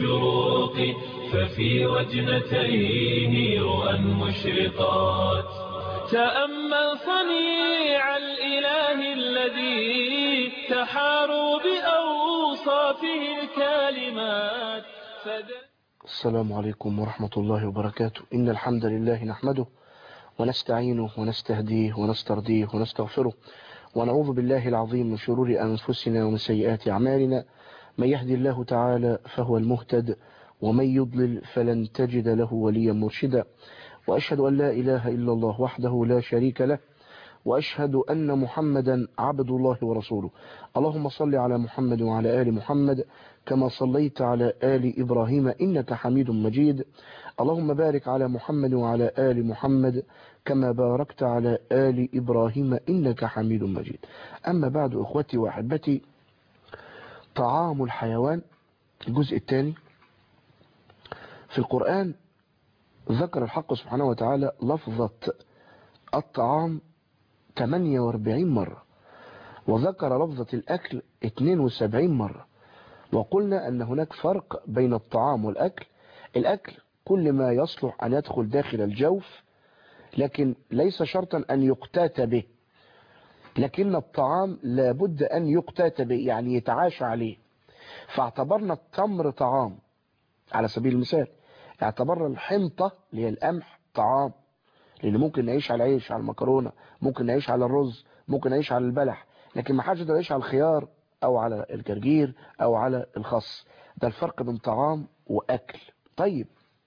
الشروق ففي وجنتيه رؤى مشرقات تأمل صنيع الإله الذي تحاروا بأوصافه الكالمات فدل السلام عليكم ورحمة الله وبركاته إن الحمد لله نحمده ونستعينه ونستهديه ونسترضيه ونستغفره ونعوذ بالله العظيم من شرور أنفسنا ومن سيئات أعمالنا من يهدي الله تعالى فهو المهتد ومن يضلل فلن تجد له وليا مرشدا وأشهد أن لا إله إلا الله وحده لا شريك له وأشهد أن محمدا عبد الله ورسوله اللهم صل على محمد وعلى آل محمد كما صليت على آل إبراهيم إنك حميد مجيد اللهم بارك على محمد وعلى آل محمد كما باركت على آل إبراهيم إنك حميد مجيد أما بعد أخوتي وأحبتي طعام الحيوان الجزء الثاني في القرآن ذكر الحق سبحانه وتعالى لفظة الطعام 48 مرة وذكر لفظة الأكل 72 مرة وقلنا أن هناك فرق بين الطعام والأكل الأكل كل ما يصلح أن يدخل داخل الجوف لكن ليس شرطا أن يقتات به لكن الطعام لابد أن يقتات به يعني يتعاش عليه فاعتبرنا التمر طعام على سبيل المثال اعتبرنا الحنطة اللي هي القمح طعام لأن ممكن نعيش على العيش على المكرونة ممكن نعيش على الرز ممكن نعيش على البلح لكن ما حدش يعيش على الخيار أو على الجرجير أو على الخس ده الفرق بين طعام وأكل طيب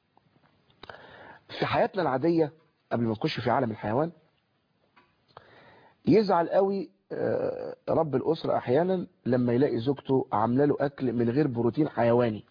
في حياتنا العادية قبل ما نخش في عالم الحيوان يزعل قوي رب الأسرة أحيانا لما يلاقي زوجته عامله له أكل من غير بروتين حيواني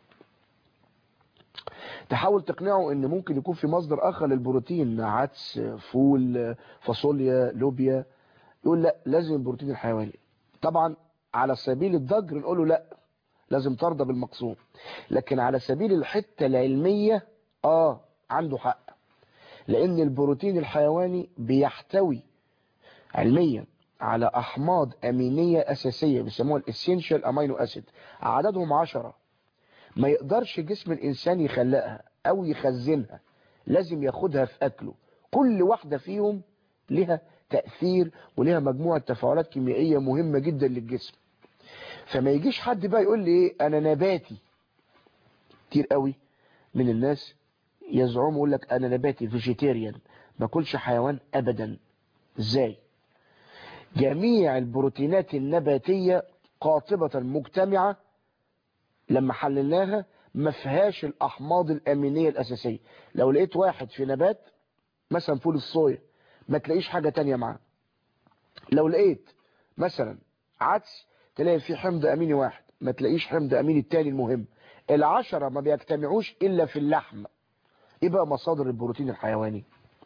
تحاول تقنعه ان ممكن يكون في مصدر اخر للبروتين عدس فول فاصوليا لوبيا يقول لا لازم البروتين الحيواني طبعا على سبيل الضجر نقول له لا لازم ترضى بالمقسوم لكن على سبيل الحتة العلمية اه عنده حق لان البروتين الحيواني بيحتوي علميا على احماض امينية اساسية بيسموها الاسينشال امينو اسيد عددهم عشرة ما يقدرش جسم الإنسان يخلقها أو يخزنها لازم ياخدها في أكله كل واحدة فيهم لها تأثير ولها مجموعة تفاعلات كيميائية مهمة جدا للجسم فما يجيش حد بقى يقول لي ايه أنا نباتي كتير قوي من الناس يزعم يقول لك أنا نباتي فيجيتيريان ما كلش حيوان أبدا ازاي جميع البروتينات النباتية قاطبة مجتمعة لما حللناها ما فيهاش الاحماض الامينيه الاساسيه لو لقيت واحد في نبات مثلا فول الصويا ما تلاقيش حاجه تانية معاه لو لقيت مثلا عدس تلاقي فيه حمض اميني واحد ما تلاقيش حمض اميني التاني المهم العشرة ما بيجتمعوش الا في اللحم ايه بقى مصادر البروتين الحيواني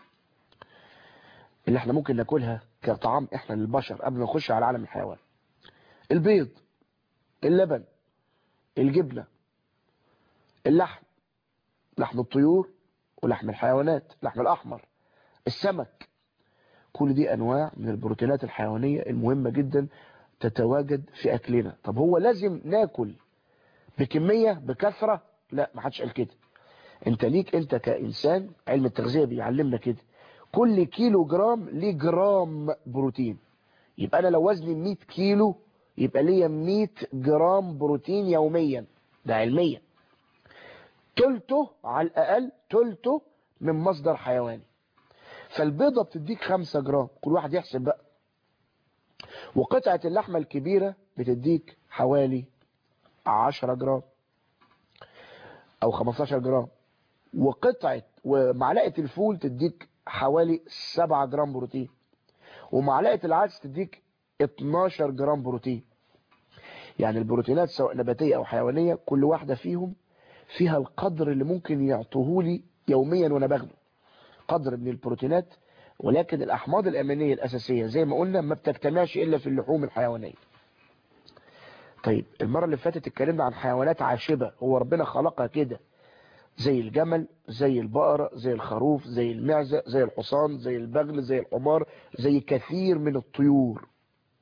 اللي احنا ممكن ناكلها كطعام احنا للبشر قبل ما نخش على عالم الحيوان البيض اللبن الجبنة اللحم لحم الطيور ولحم الحيوانات لحم الأحمر السمك كل دي أنواع من البروتينات الحيوانية المهمة جدا تتواجد في أكلنا طب هو لازم ناكل بكمية بكثرة لا ما حدش قال كده انت ليك انت كإنسان علم التغذية بيعلمنا كده كل كيلو جرام ليه جرام بروتين يبقى أنا لو وزني 100 كيلو يبقى ليا 100 جرام بروتين يوميا ده علميا تلته على الأقل تلته من مصدر حيواني فالبيضة بتديك 5 جرام كل واحد يحسب بقى وقطعة اللحمة الكبيرة بتديك حوالي 10 جرام أو 15 جرام وقطعة ومعلقة الفول تديك حوالي 7 جرام بروتين ومعلقة العدس تديك 12 جرام بروتين يعني البروتينات سواء نباتية أو حيوانية كل واحدة فيهم فيها القدر اللي ممكن يعطوه لي يوميا وأنا باخده قدر من البروتينات ولكن الأحماض الأمينية الأساسية زي ما قلنا ما بتجتمعش إلا في اللحوم الحيوانية طيب المرة اللي فاتت اتكلمنا عن حيوانات عاشبة هو ربنا خلقها كده زي الجمل زي البقرة زي الخروف زي المعزة زي الحصان زي البغل زي الحمار زي كثير من الطيور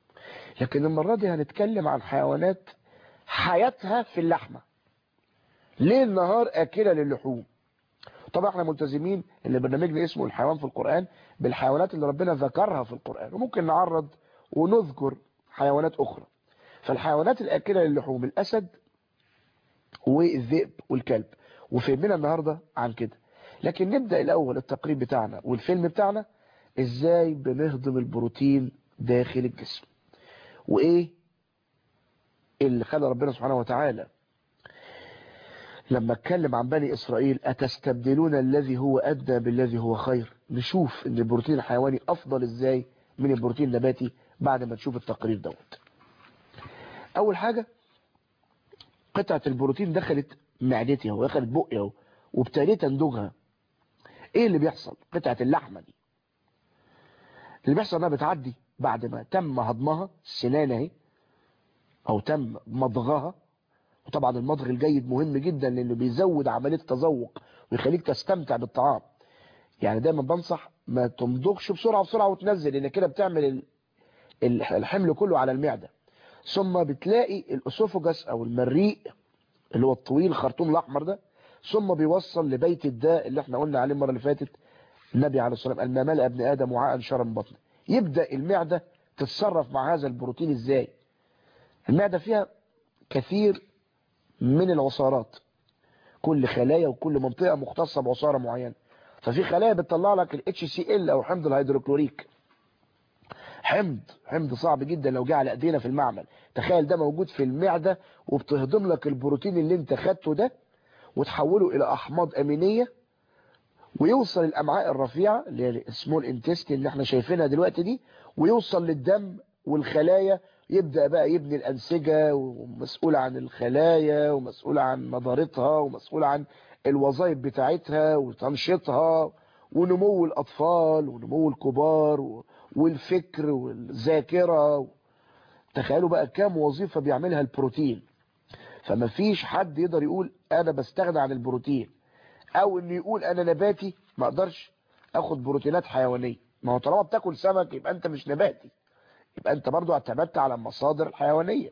لكن المرة دي هنتكلم عن حيوانات حياتها في اللحمة ليل نهار اكله للحوم طبعا احنا ملتزمين ان برنامجنا اسمه الحيوان في القرآن بالحيوانات اللي ربنا ذكرها في القرآن وممكن نعرض ونذكر حيوانات اخرى فالحيوانات الاكله للحوم الاسد والذئب والكلب وفهمنا النهاردة عن كده لكن نبدأ الاول التقريب بتاعنا والفيلم بتاعنا ازاي بنهضم البروتين داخل الجسم وايه اللي خلى ربنا سبحانه وتعالى لما اتكلم عن بني اسرائيل اتستبدلون الذي هو ادنى بالذي هو خير نشوف ان البروتين الحيواني افضل ازاي من البروتين النباتي بعد ما نشوف التقرير دوت اول حاجة قطعة البروتين دخلت معدتي اهو دخلت بقي اهو وابتديت اندوجها ايه اللي بيحصل قطعة اللحمة دي اللي بيحصل انها بتعدي بعد ما تم هضمها السنان اهي او تم مضغها وطبعا المضغ الجيد مهم جدا لانه بيزود عملية التذوق ويخليك تستمتع بالطعام يعني دايما بنصح ما تمضغش بسرعة بسرعة وتنزل لان كده بتعمل الحمل كله على المعدة ثم بتلاقي الاسوفوجاس او المريء اللي هو الطويل الخرطوم الاحمر ده ثم بيوصل لبيت الداء اللي احنا قلنا عليه المره اللي فاتت النبي عليه الصلاه والسلام قال ما ملأ ابن ادم وعاء شرا من بطنه يبدا المعده تتصرف مع هذا البروتين ازاي المعده فيها كثير من العصارات كل خلايا وكل منطقه مختصه بعصاره معينه ففي خلايا بتطلع لك الاتش سي ال او حمض الهيدروكلوريك حمض حمض صعب جدا لو جه على ايدينا في المعمل تخيل ده موجود في المعده وبتهضم لك البروتين اللي انت خدته ده وتحوله الى احماض امينيه ويوصل الامعاء الرفيعه اللي هي السمول انتستين اللي احنا شايفينها دلوقتي دي ويوصل للدم والخلايا يبدا بقى يبني الانسجه ومسؤول عن الخلايا ومسؤول عن نضارتها ومسؤول عن الوظائف بتاعتها وتنشيطها ونمو الاطفال ونمو الكبار والفكر والذاكره تخيلوا بقى كام وظيفه بيعملها البروتين فما فيش حد يقدر يقول انا بستغنى عن البروتين او انه يقول انا نباتي ما اقدرش اخد بروتينات حيوانيه ما هو طالما بتاكل سمك يبقى انت مش نباتي يبقى انت برضو اعتمدت على المصادر الحيوانيه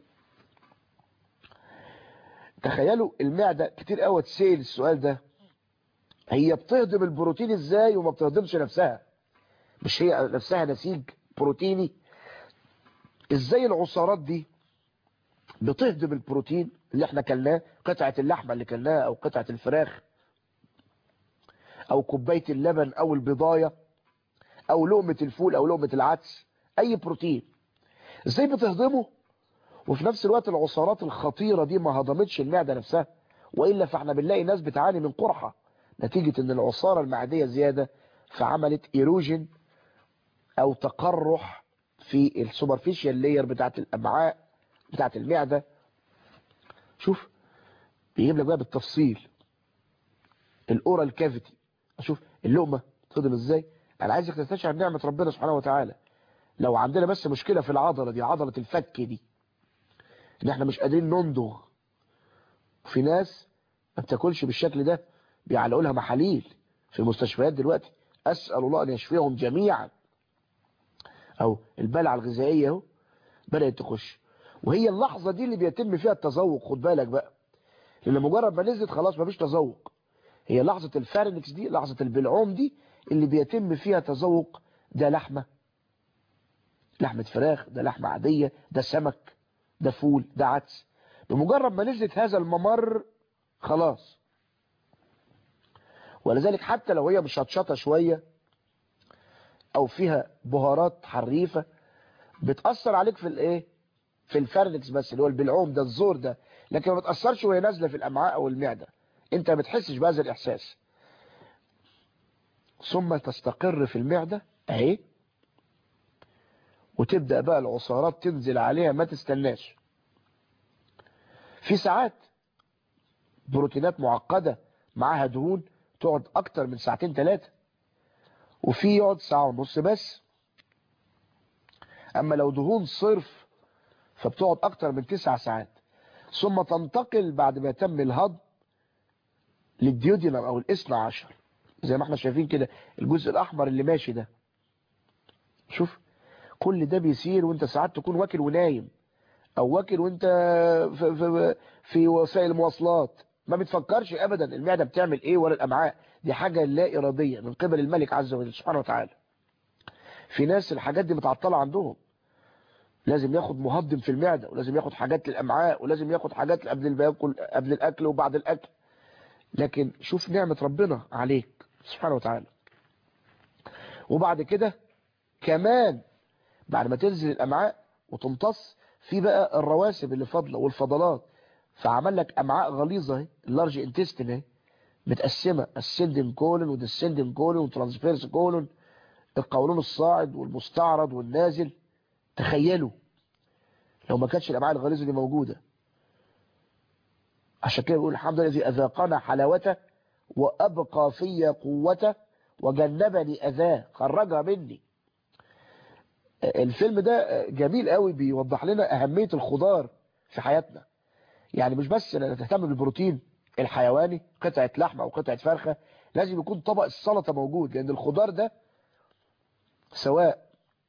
تخيلوا المعده كتير قوي تسال السؤال ده هي بتهضم البروتين ازاي وما بتهضمش نفسها مش هي نفسها نسيج بروتيني ازاي العصارات دي بتهضم البروتين اللي احنا كلناه قطعة اللحمة اللي كلناها او قطعة الفراخ او كوباية اللبن او البضاية او لقمة الفول او لقمة العدس اي بروتين ازاي بتهضمه وفي نفس الوقت العصارات الخطيرة دي ما هضمتش المعدة نفسها وإلا فاحنا بنلاقي ناس بتعاني من قرحة نتيجة ان العصارة المعدية زيادة فعملت ايروجين او تقرح في السوبرفيشال لاير بتاعت الامعاء بتاعت المعدة شوف بيجيب لك بقى بالتفصيل الاورال كافيتي اشوف اللقمة تهضم ازاي انا عايزك تستشعر نعمة ربنا سبحانه وتعالى لو عندنا بس مشكلة في العضلة دي عضلة الفك دي ان احنا مش قادرين نندغ في ناس ما بتاكلش بالشكل ده بيعلقوا لها محاليل في المستشفيات دلوقتي اسال الله ان يشفيهم جميعا او البلعه الغذائيه اهو بدات تخش وهي اللحظه دي اللي بيتم فيها التذوق خد بالك بقى لان مجرد ما نزلت خلاص مفيش تذوق هي لحظه الفارنكس دي لحظه البلعوم دي اللي بيتم فيها تذوق ده لحمه لحمه فراخ ده لحمه عاديه ده سمك ده فول ده عدس بمجرد ما نزلت هذا الممر خلاص ولذلك حتى لو هي مشطشطه شويه او فيها بهارات حريفه بتاثر عليك في الايه في الفرنكس بس اللي هو البلعوم ده الزور ده لكن ما بتاثرش وهي نازله في الامعاء او المعده انت ما بتحسش بهذا الاحساس ثم تستقر في المعده اهي وتبدا بقى العصارات تنزل عليها ما تستناش في ساعات بروتينات معقده معاها دهون تقعد اكتر من ساعتين ثلاثه وفي يقعد ساعة ونص بس اما لو دهون صرف فبتقعد اكتر من تسع ساعات ثم تنتقل بعد ما يتم الهضم للديودينم او الاثنى عشر زي ما احنا شايفين كده الجزء الاحمر اللي ماشي ده شوف كل ده بيسير وانت ساعات تكون واكل ونايم او واكل وانت في, في, في وسائل المواصلات ما بتفكرش ابدا المعدة بتعمل ايه ولا الامعاء دي حاجة لا ارادية من قبل الملك عز وجل سبحانه وتعالى في ناس الحاجات دي متعطلة عندهم لازم ياخد مهضم في المعدة ولازم ياخد حاجات للامعاء ولازم ياخد حاجات قبل الباكل قبل الاكل وبعد الاكل لكن شوف نعمة ربنا عليك سبحانه وتعالى وبعد كده كمان بعد ما تنزل الامعاء وتمتص في بقى الرواسب اللي فاضله والفضلات فعمل لك امعاء غليظه اهي اللارج انتستين اهي متقسمه السندن كولون والديسندن كولون والترانسفيرس كولون القولون الصاعد والمستعرض والنازل تخيلوا لو ما كانتش الامعاء الغليظه دي موجوده عشان كده بيقول الحمد لله الذي اذاقنا حلاوته وابقى في قوته وجنبني اذاه خرجها مني الفيلم ده جميل قوي بيوضح لنا اهميه الخضار في حياتنا يعني مش بس نهتم بالبروتين الحيواني قطعه لحمه او قطعه فرخه لازم يكون طبق السلطه موجود لان الخضار ده سواء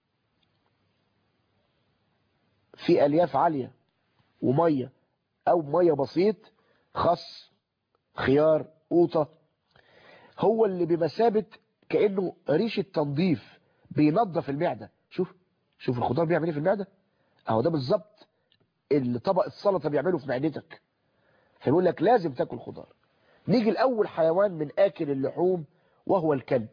في الياف عاليه وميه او ميه بسيط خس خيار قوطه هو اللي بمثابه كانه ريشه تنظيف بينظف المعده شوف شوف الخضار بيعمل ايه في المعده اهو ده بالظبط اللي طبق السلطه بيعمله في معدتك فيقول لك لازم تاكل خضار نيجي لاول حيوان من اكل اللحوم وهو الكلب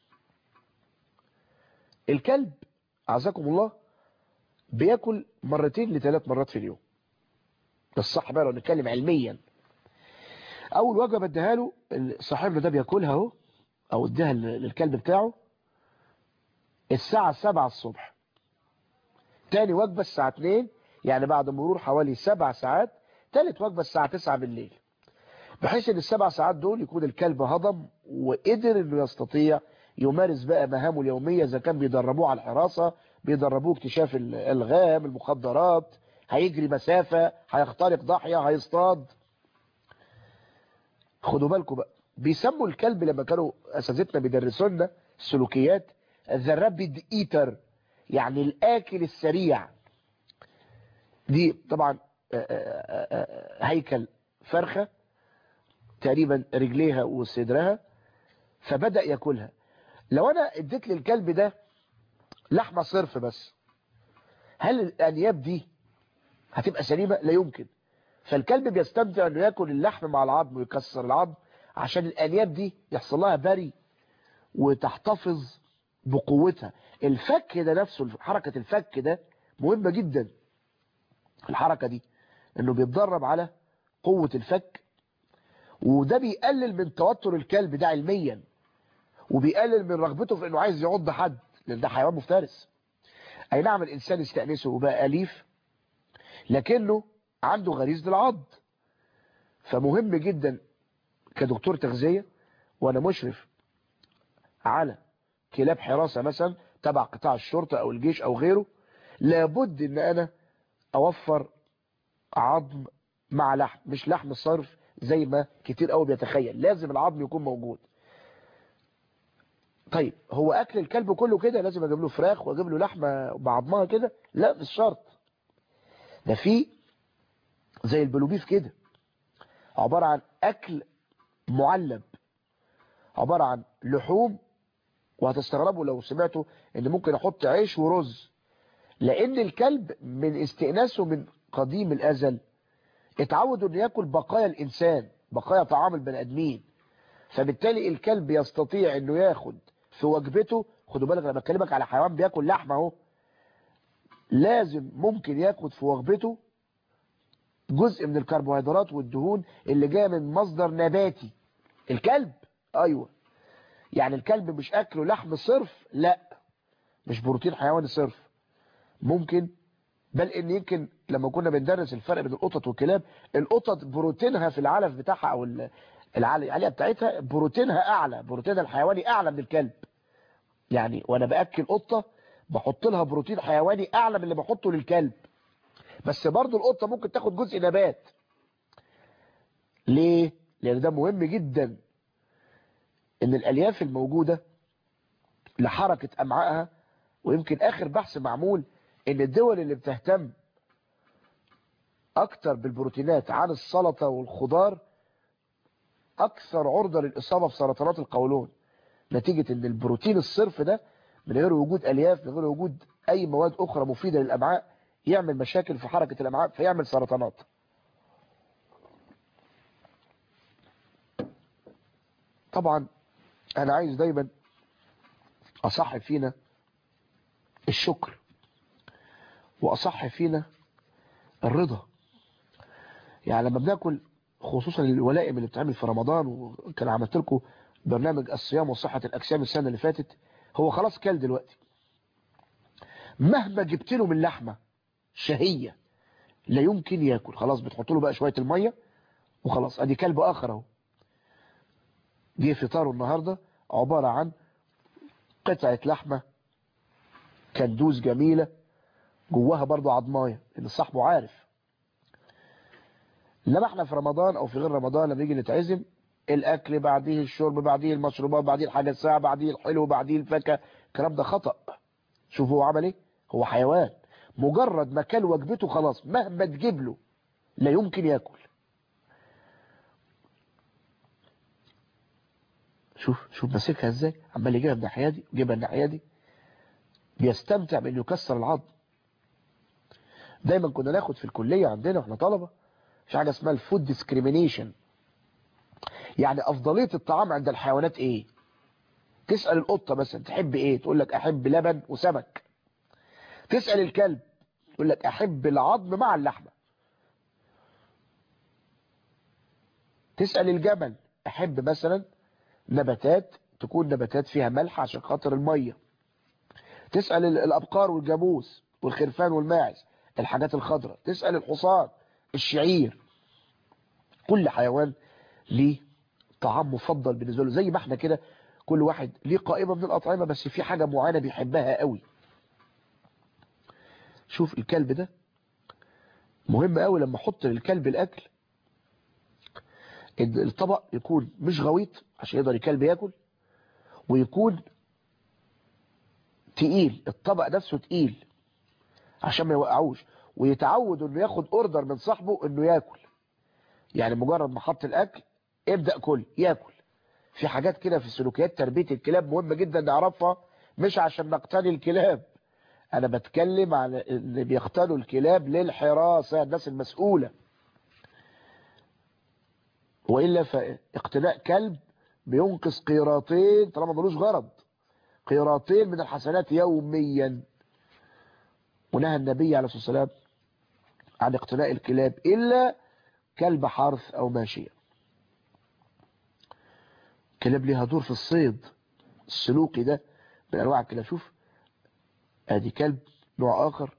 الكلب اعزكم الله بياكل مرتين لثلاث مرات في اليوم ده الصح بقى لو نتكلم علميا اول وجبه بديها له صاحبنا ده بياكلها اهو او اديها للكلب بتاعه الساعة 7 الصبح تاني وجبة الساعة 2 يعني بعد مرور حوالي 7 ساعات تالت وجبة الساعة 9 بالليل بحيث ان السبع ساعات دول يكون الكلب هضم وقدر انه يستطيع يمارس بقى مهامه اليومية اذا كان بيدربوه على الحراسة بيدربوه اكتشاف الالغام المخدرات هيجري مسافة هيخترق ضاحية هيصطاد خدوا بالكم بقى بيسموا الكلب لما كانوا اساتذتنا بيدرسوا لنا السلوكيات ذا رابيد ايتر يعني الاكل السريع دي طبعا هيكل فرخة تقريبا رجليها وصدرها فبدأ ياكلها لو انا اديت للكلب ده لحمة صرف بس هل الانياب دي هتبقى سليمة لا يمكن فالكلب بيستمتع انه ياكل اللحم مع العظم ويكسر العظم عشان الانياب دي يحصل لها بري وتحتفظ بقوتها الفك ده نفسه حركة الفك ده مهمة جدا الحركة دي انه بيتدرب على قوة الفك وده بيقلل من توتر الكلب ده علميا وبيقلل من رغبته في انه عايز يعض حد لان ده حيوان مفترس اي نعم الانسان يستأنسه وبقى اليف لكنه عنده غريزة العض فمهم جدا كدكتور تغذية وانا مشرف على كلاب حراسة مثلا تبع قطاع الشرطة او الجيش او غيره لابد ان انا اوفر عظم مع لحم مش لحم صرف زي ما كتير قوي بيتخيل لازم العظم يكون موجود طيب هو اكل الكلب كله كده لازم اجيب له فراخ واجيب له لحمه بعظمها كده لا مش شرط ده في زي البلوبيف كده عبارة عن اكل معلب عبارة عن لحوم وهتستغربوا لو سمعتوا ان ممكن احط عيش ورز لان الكلب من استئناسه من قديم الازل اتعود انه ياكل بقايا الانسان بقايا طعام البني ادمين فبالتالي الكلب يستطيع انه ياخد في وجبته خدوا بالك انا بكلمك على حيوان بياكل لحمه اهو لازم ممكن ياخد في وجبته جزء من الكربوهيدرات والدهون اللي جايه من مصدر نباتي الكلب ايوه يعني الكلب مش اكله لحم صرف لا مش بروتين حيواني صرف ممكن بل ان يمكن لما كنا بندرس الفرق بين القطط والكلاب القطط بروتينها في العلف بتاعها او العالية بتاعتها بروتينها اعلى بروتينها الحيواني اعلى من الكلب يعني وانا باكل قطه بحط لها بروتين حيواني اعلى من اللي بحطه للكلب بس برضو القطه ممكن تاخد جزء نبات ليه لان ده مهم جدا ان الالياف الموجوده لحركه امعائها ويمكن اخر بحث معمول ان الدول اللي بتهتم اكتر بالبروتينات عن السلطه والخضار اكثر عرضة للاصابة بسرطانات القولون نتيجة ان البروتين الصرف ده من غير وجود الياف من غير وجود اي مواد اخرى مفيدة للامعاء يعمل مشاكل في حركة الامعاء فيعمل سرطانات طبعا انا عايز دايما اصح فينا الشكر واصح فينا الرضا يعني لما بناكل خصوصا الولائم اللي بتعمل في رمضان وكان عملت لكم برنامج الصيام وصحة الاجسام السنة اللي فاتت هو خلاص كل دلوقتي مهما جبت له من لحمة شهية لا يمكن ياكل خلاص بتحط له بقى شوية المية وخلاص ادي كلب اخر اهو جه فطاره النهاردة عبارة عن قطعة لحمة كندوز جميلة جواها برضو عضماية لان صاحبه عارف لما احنا في رمضان او في غير رمضان لما نيجي نتعزم الاكل بعديه الشرب بعديه المشروبات بعديه الحاجة الساعة بعديه الحلو بعديه الفاكهه الكلام ده خطأ شوفوا هو عمل ايه هو حيوان مجرد ما كل وجبته خلاص مهما تجيب له لا يمكن ياكل شوف شوف ماسكها ازاي عمال يجيبها من الناحيه دي يجيبها من الناحيه دي بيستمتع بانه يكسر العظم دايما كنا ناخد في الكليه عندنا واحنا طلبه في حاجه اسمها الفود ديسكريميشن يعني افضليه الطعام عند الحيوانات ايه تسال القطه مثلا تحب ايه تقول لك احب لبن وسمك تسال الكلب يقول لك احب العظم مع اللحمه تسال الجمل احب مثلا نباتات تكون نباتات فيها ملح عشان خاطر المية تسأل الأبقار والجاموس والخرفان والماعز الحاجات الخضراء تسأل الحصان الشعير كل حيوان ليه طعام مفضل بالنسبة له زي ما احنا كده كل واحد ليه قائمة من الأطعمة بس في حاجة معينة بيحبها قوي شوف الكلب ده مهم قوي لما احط للكلب الأكل الطبق يكون مش غويط عشان يقدر الكلب ياكل ويكون تقيل الطبق نفسه تقيل عشان ما يوقعوش ويتعود انه ياخد اوردر من صاحبه انه ياكل يعني مجرد ما حط الاكل ابدأ كل ياكل في حاجات كده في سلوكيات تربية الكلاب مهمة جدا نعرفها مش عشان نقتني الكلاب انا بتكلم عن اللي بيقتنوا الكلاب للحراسة الناس المسؤولة وإلا فاقتناء كلب بينقص قيراطين طالما ملوش غرض قيراطين من الحسنات يوميا ونهى النبي عليه الصلاة والسلام عن اقتناء الكلاب إلا كلب حرث أو ماشية كلاب ليها دور في الصيد السلوكي ده من أنواع الكلاب شوف ادي كلب نوع آخر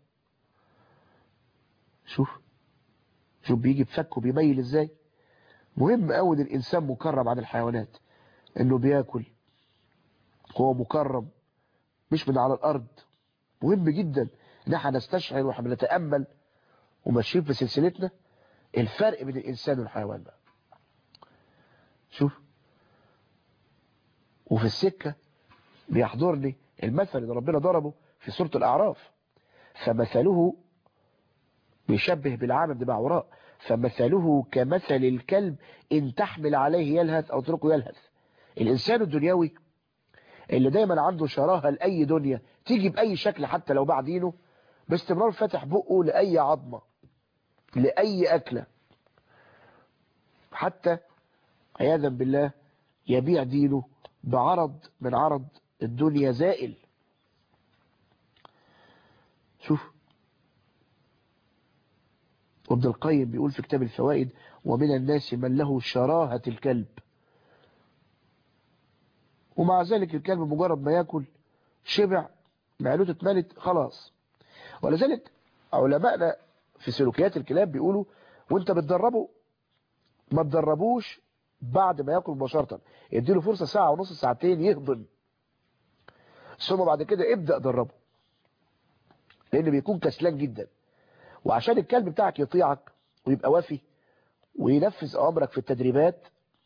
شوف شوف بيجي بفكه بيميل ازاي مهم قوي ان الانسان مكرم عن الحيوانات انه بياكل هو مكرم مش من على الارض مهم جدا ان احنا نستشعر واحنا بنتامل وماشيين في سلسلتنا الفرق بين الانسان والحيوان بقى شوف وفي السكه بيحضرني المثل اللي ربنا ضربه في سوره الاعراف فمثله بيشبه بالعام بن بعوراء فمثله كمثل الكلب إن تحمل عليه يلهث أو تركه يلهث الإنسان الدنيوي اللي دايما عنده شراهة لأي دنيا تيجي بأي شكل حتى لو بعدينه باستمرار فاتح بقه لأي عظمة لأي أكلة حتى عياذا بالله يبيع دينه بعرض من عرض الدنيا زائل شوف وابن القيم بيقول في كتاب الفوائد ومن الناس من له شراهة الكلب ومع ذلك الكلب مجرد ما ياكل شبع معلوته اتملت خلاص ولذلك علماءنا في سلوكيات الكلاب بيقولوا وانت بتدربه ما تدربوش بعد ما ياكل مباشرة اديله فرصة ساعة ونص ساعتين يهضم ثم بعد كده ابدأ دربه لان بيكون كسلان جدا وعشان الكلب بتاعك يطيعك ويبقى وافي وينفذ اوامرك في التدريبات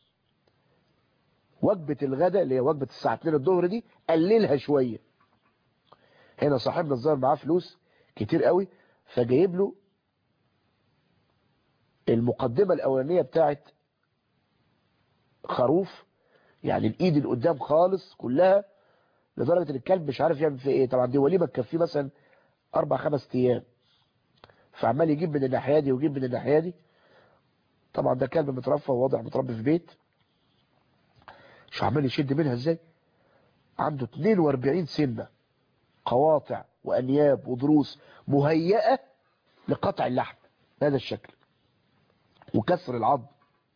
وجبة الغداء اللي هي وجبة الساعة 2 الظهر دي قللها شوية هنا صاحبنا الظاهر معاه فلوس كتير قوي فجايب له المقدمة الأولانية بتاعت خروف يعني الايد اللي قدام خالص كلها لدرجة ان الكلب مش عارف يعمل فيه ايه طبعا دي وليمة تكفيه مثلا اربع خمس ايام فعمال يجيب من الناحية دي ويجيب من الناحية دي طبعا ده كلب مترفه وواضح متربي في بيت شو عمال يشد منها ازاي عنده 42 سنة قواطع وانياب وضروس مهيئة لقطع اللحم بهذا الشكل وكسر العظم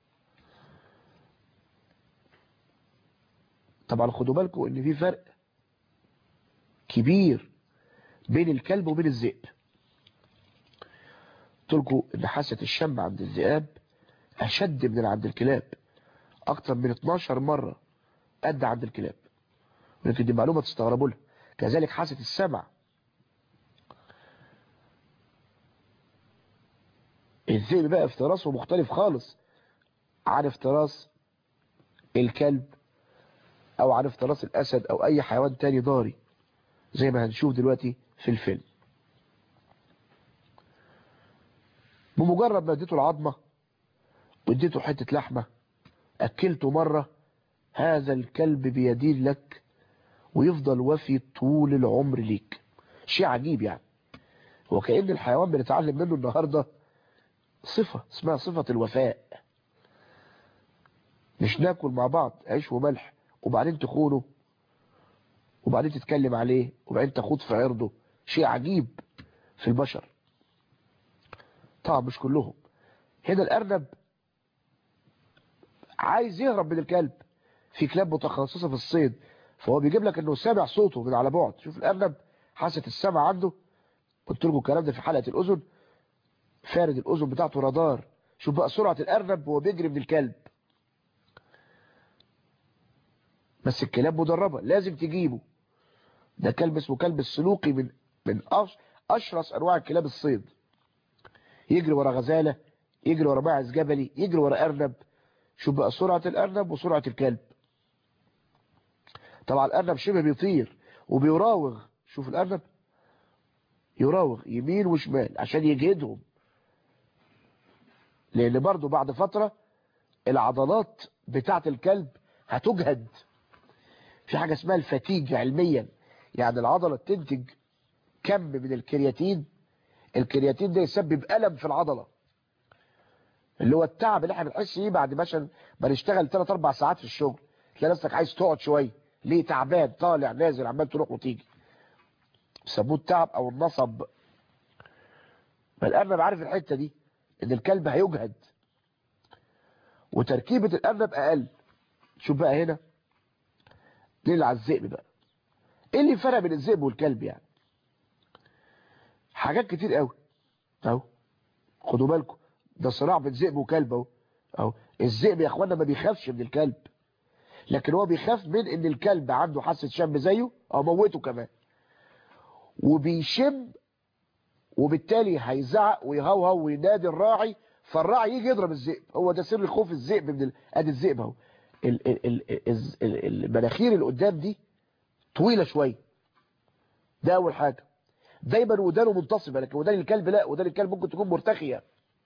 طبعا خدوا بالكم ان في فرق كبير بين الكلب وبين الذئب قلت لكم ان حاسه الشم عند الذئاب اشد من عند الكلاب اكتر من 12 مره قد عند الكلاب ولكن دي معلومه تستغربوا لها كذلك حاسه السمع الذئب بقى افتراسه مختلف خالص عن افتراس الكلب او عن افتراس الاسد او اي حيوان تاني ضاري زي ما هنشوف دلوقتي في الفيلم بمجرد ما اديته العظمة واديته حتة لحمة اكلته مرة هذا الكلب بيدين لك ويفضل وفي طول العمر ليك شيء عجيب يعني وكأن الحيوان بنتعلم منه النهاردة صفة اسمها صفة الوفاء مش ناكل مع بعض عيش وملح وبعدين تخونه وبعدين تتكلم عليه وبعدين تخوض في عرضه شيء عجيب في البشر طبعا مش كلهم هنا الأرنب عايز يهرب من الكلب في كلاب متخصصة في الصيد فهو بيجيب لك انه سامع صوته من على بعد شوف الأرنب حاسة السمع عنده قلت لكم الكلام ده في حلقة الأذن فارد الأذن بتاعته رادار شوف بقى سرعة الأرنب وهو بيجري من الكلب بس الكلاب مدربة لازم تجيبه ده كلب اسمه كلب السلوقي من من أشرس أنواع الكلاب الصيد يجري ورا غزالة يجري ورا ماعز جبلي يجري ورا أرنب شوف بقى سرعة الأرنب وسرعة الكلب طبعا الأرنب شبه بيطير وبيراوغ شوف الأرنب يراوغ يمين وشمال عشان يجهدهم لأن برضو بعد فترة العضلات بتاعة الكلب هتجهد في حاجة اسمها الفتيج علميا يعني العضلة تنتج كم من الكرياتين الكرياتين ده يسبب ألم في العضلة اللي هو التعب اللي احنا بنحس بيه بعد مثلا ما نشتغل 3 4 ساعات في الشغل تلاقي نفسك عايز تقعد شويه ليه تعبان طالع نازل عمال تروح وتيجي بيسموه التعب او النصب فالارنب عارف الحته دي ان الكلب هيجهد وتركيبه الارنب اقل شوف بقى هنا نيجي على الذئب بقى ايه اللي فرق بين الذئب والكلب يعني حاجات كتير قوي اهو خدوا بالكم ده صراع بين ذئب وكلب اهو اهو الذئب يا اخوانا ما بيخافش من الكلب لكن هو بيخاف من ان الكلب عنده حاسه شم زيه او موته كمان وبيشم وبالتالي هيزعق ويهوهو وينادي الراعي فالراعي يجي يضرب الذئب هو ده سر خوف الذئب من ال... ادي الذئب اهو المناخير اللي قدام دي طويله شويه ده اول حاجه دايما ودانه منتصبه لكن ودان الكلب لا ودان الكلب ممكن تكون مرتخيه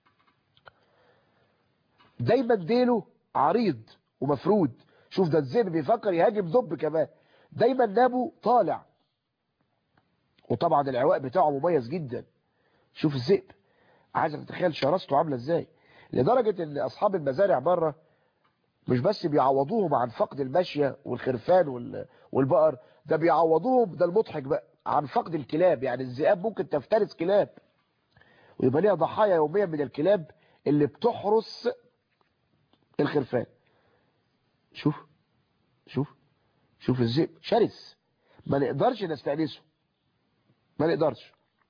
دايما ديله عريض ومفرود شوف ده الذئب بيفكر يهاجم دب كمان دايما نابه طالع وطبعا العواء بتاعه مميز جدا شوف الذئب عايزك تتخيل شراسته عامله ازاي لدرجه ان اصحاب المزارع بره مش بس بيعوضوهم عن فقد الماشيه والخرفان والبقر ده بيعوضوهم ده المضحك بقى عن فقد الكلاب يعني الذئاب ممكن تفترس كلاب ويبقى ليها ضحايا يوميا من الكلاب اللي بتحرس الخرفان شوف شوف شوف الذئب شرس ما نقدرش نستأنسه ما نقدرش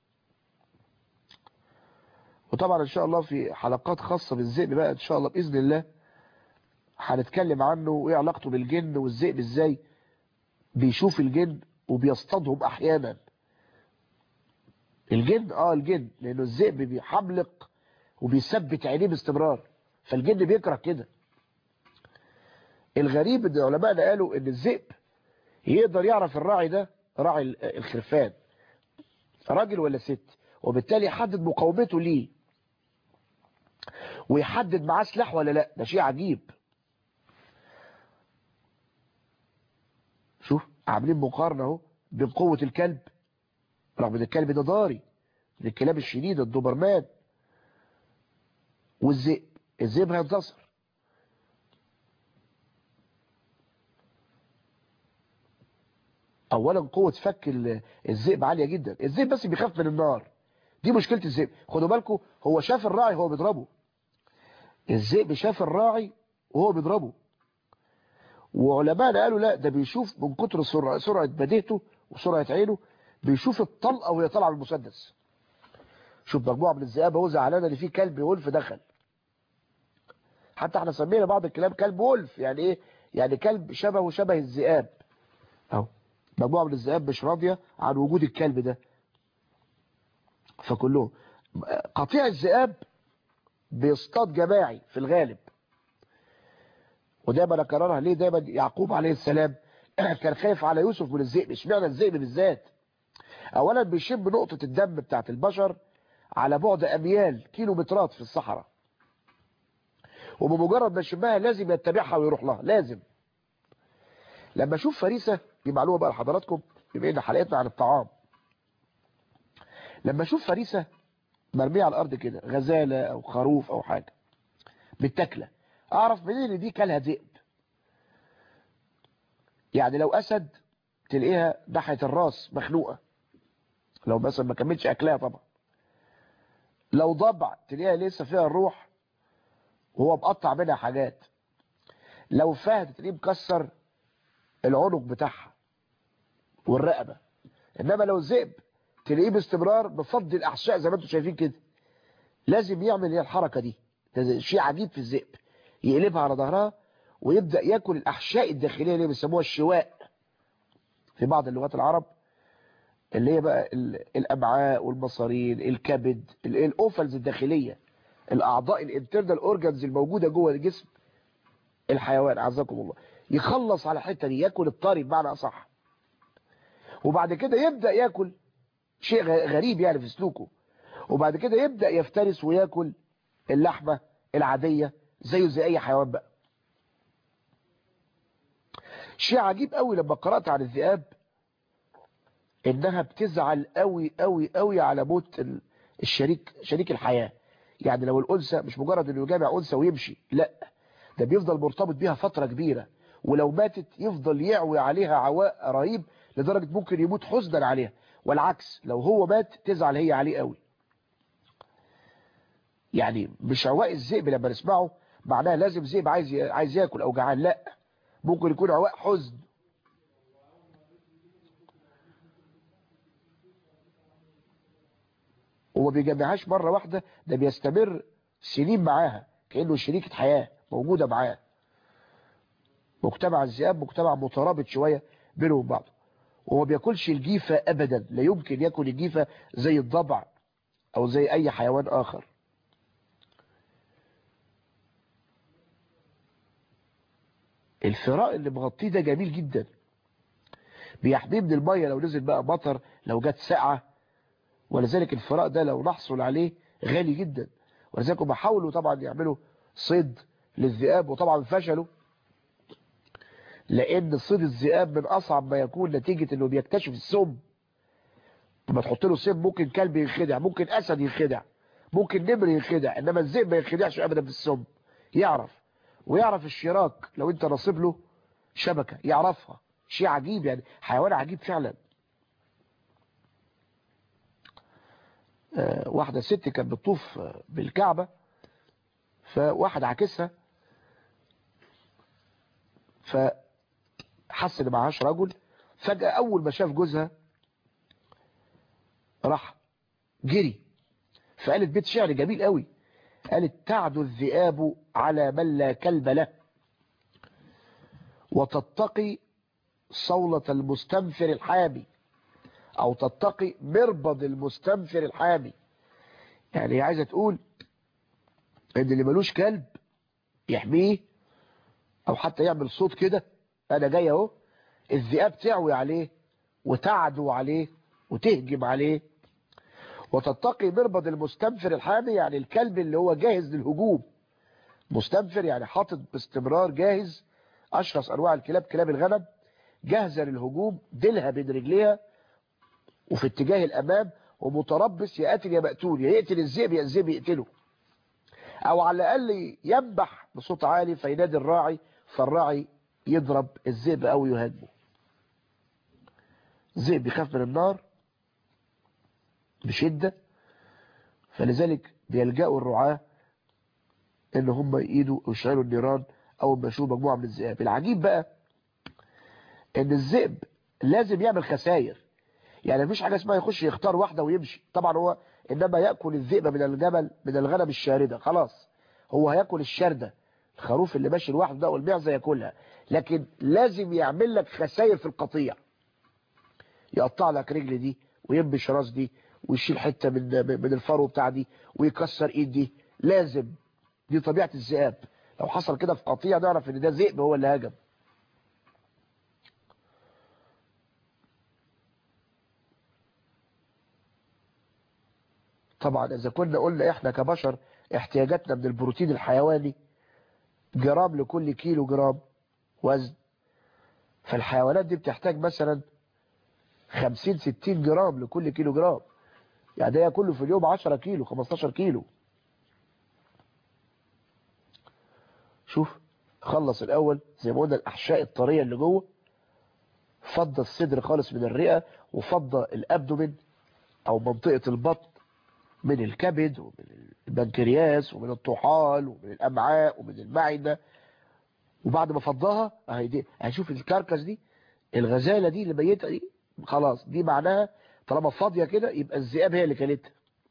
وطبعا ان شاء الله في حلقات خاصة بالذئب بقى ان شاء الله بإذن الله هنتكلم عنه وايه علاقته بالجن والذئب ازاي بيشوف الجن وبيصطادهم احيانا الجن اه الجن لانه الذئب بيحملق وبيثبت عينيه باستمرار فالجن بيكره كده الغريب ان علماءنا قالوا ان الذئب يقدر يعرف الراعي ده راعي الخرفان راجل ولا ست وبالتالي يحدد مقاومته ليه ويحدد معاه سلاح ولا لا ده شيء عجيب عاملين مقارنة اهو بين قوة الكلب رغم ان الكلب ده ضاري من الكلاب الشديدة الدوبرمان والذئب الذئب هينتصر اولا قوة فك الذئب عالية جدا الذئب بس بيخاف من النار دي مشكلة الذئب خدوا بالكم هو شاف الراعي هو بيضربه الذئب شاف الراعي وهو بيضربه وعلماء قالوا لا ده بيشوف من كتر سرعة, سرعة بديهته وسرعة عينه بيشوف الطلقة وهي طالعه من المسدس شوف مجموعة من الذئاب اهو زعلانه ان في كلب ولف دخل حتى احنا سمينا بعض الكلاب كلب ولف يعني ايه يعني كلب شبهه شبه الذئاب اهو مجموعة من الذئاب مش راضية عن وجود الكلب ده فكلهم قطيع الذئاب بيصطاد جماعي في الغالب ودايما اكررها ليه دايما يعقوب عليه السلام كان خايف على يوسف من الذئب اشمعنى الذئب بالذات اولا بيشم نقطة الدم بتاعت البشر على بعد اميال كيلومترات في الصحراء وبمجرد ما يشمها لازم يتبعها ويروح لها لازم لما اشوف فريسة دي معلومة بقى لحضراتكم بما ان حلقتنا عن الطعام لما اشوف فريسة مرمية على الارض كده غزالة او خروف او حاجة متاكله اعرف منين ان دي كلها ذئب يعني لو اسد تلاقيها ناحيه الراس مخنوقه لو مثلا ما كملتش اكلها طبعا لو ضبع تلاقيها لسه فيها الروح وهو مقطع منها حاجات لو فهد تلاقيه مكسر العنق بتاعها والرقبه انما لو ذئب تلاقيه باستمرار بفض الاحشاء زي ما انتم شايفين كده لازم يعمل هي الحركه دي ده شيء عجيب في الذئب يقلبها على ظهرها ويبدأ ياكل الأحشاء الداخلية اللي بيسموها الشواء في بعض اللغات العرب اللي هي بقى الأمعاء والمصارين الكبد الأوفلز الداخلية الأعضاء الانترنال أورجانز الموجودة جوه الجسم الحيوان عزكم الله يخلص على الحتة دي ياكل الطري بمعنى أصح وبعد كده يبدأ ياكل شيء غريب يعني في سلوكه وبعد كده يبدأ يفترس وياكل اللحمة العادية زيه زي اي حيوان بقى شيء عجيب قوي لما قرأت عن الذئاب انها بتزعل قوي قوي قوي على موت الشريك شريك الحياة يعني لو الانثى مش مجرد انه يجامع انثى ويمشي لا ده بيفضل مرتبط بيها فترة كبيرة ولو ماتت يفضل يعوي عليها عواء رهيب لدرجة ممكن يموت حزنا عليها والعكس لو هو مات تزعل هي عليه قوي يعني مش عواء الذئب لما نسمعه معناها لازم ذئب عايز عايز ياكل او جعان لا ممكن يكون عواء حزن وما بيجمعهاش مرة واحدة ده بيستمر سنين معاها كأنه شريكة حياة موجودة معاه مجتمع الذئاب مجتمع مترابط شوية بينه وبين بعضه وما بياكلش الجيفة ابدا لا يمكن ياكل الجيفة زي الضبع او زي اي حيوان اخر الفراء اللي مغطيه ده جميل جدا بيحميه من المية لو نزل بقى مطر لو جت ساعة ولذلك الفراء ده لو نحصل عليه غالي جدا ولذلك هم حاولوا طبعا يعملوا صيد للذئاب وطبعا فشلوا لان صيد الذئاب من اصعب ما يكون نتيجة انه بيكتشف السم لما تحط له سم ممكن كلب ينخدع ممكن اسد ينخدع ممكن نمر ينخدع انما الذئب ما ينخدعش ابدا في السم يعرف ويعرف الشراك لو انت نصب له شبكة يعرفها شيء عجيب يعني حيوان عجيب فعلا آه واحدة ست كانت بتطوف بالكعبة فواحد عاكسها فحس ان معهاش رجل فجأة اول ما شاف جوزها راح جري فقالت بيت شعر جميل قوي قالت تعدو الذئاب على من لا كلب له وتتقي صولة المستنفر الحامي او تتقي مربض المستنفر الحامي يعني عايزة تقول ان اللي ملوش كلب يحميه او حتى يعمل صوت كده انا جاي اهو الذئاب تعوي عليه وتعدو عليه وتهجم عليه وتتقي مربض المستنفر الحامي يعني الكلب اللي هو جاهز للهجوم مستنفر يعني حاطط باستمرار جاهز اشرس انواع الكلاب كلاب الغنم جاهزة للهجوم ديلها بين رجليها وفي اتجاه الامام ومتربص يا قاتل يا مقتول يا يقتل الذئب يا الذئب يقتله او على الاقل ينبح بصوت عالي فينادي الراعي فالراعي يضرب الذئب او يهاجمه الذئب بيخاف من النار بشدة فلذلك بيلجأوا الرعاة ان هم يقيدوا ويشعلوا النيران اول ما يشوفوا مجموعة من الذئاب العجيب بقى ان الذئب لازم يعمل خسائر يعني مفيش حاجة اسمها يخش يختار واحدة ويمشي طبعا هو انما يأكل الذئب من الجبل من الغنم الشاردة خلاص هو هياكل الشاردة الخروف اللي ماشي لوحده ده والمعزة ياكلها لكن لازم يعمل لك خسائر في القطيع يقطع لك رجل دي وينبش راس دي ويشيل حتة من من الفرو بتاع دي ويكسر ايد دي لازم دي طبيعة الذئاب لو حصل كده في قطيع نعرف ان ده ذئب هو اللي هجم طبعا اذا كنا قلنا احنا كبشر احتياجاتنا من البروتين الحيواني جرام لكل كيلو جرام وزن فالحيوانات دي بتحتاج مثلا 50 60 جرام لكل كيلو جرام يعني ده كله في اليوم 10 كيلو 15 كيلو شوف خلص الاول زي ما قلنا الاحشاء الطريه اللي جوه فضى الصدر خالص من الرئه وفضى الابدومين او منطقه البطن من الكبد ومن البنكرياس ومن الطحال ومن الامعاء ومن المعده وبعد ما فضاها اهي دي هشوف الكركس دي الغزاله دي اللي ميته دي خلاص دي معناها طالما فاضيه كده يبقى الذئاب هي اللي كلتها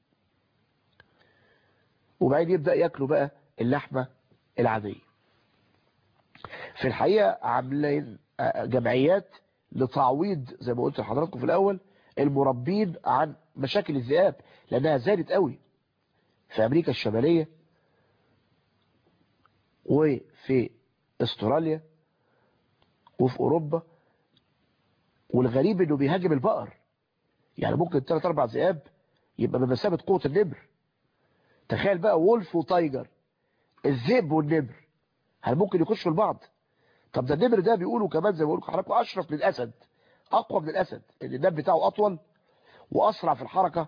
وبعدين يبدا ياكلوا بقى اللحمه العاديه في الحقيقه عاملين جمعيات لتعويض زي ما قلت لحضراتكم في الاول المربين عن مشاكل الذئاب لانها زادت قوي في امريكا الشماليه وفي استراليا وفي اوروبا والغريب انه بيهاجم البقر يعني ممكن ثلاث اربع ذئاب يبقى بمثابه قوه النمر تخيل بقى وولف وتايجر الذئب والنمر هل ممكن يخشوا لبعض طب ده النمر ده بيقولوا كمان زي ما بقول حضراتكم اشرف من الاسد اقوى من الاسد لان الناب بتاعه اطول واسرع في الحركه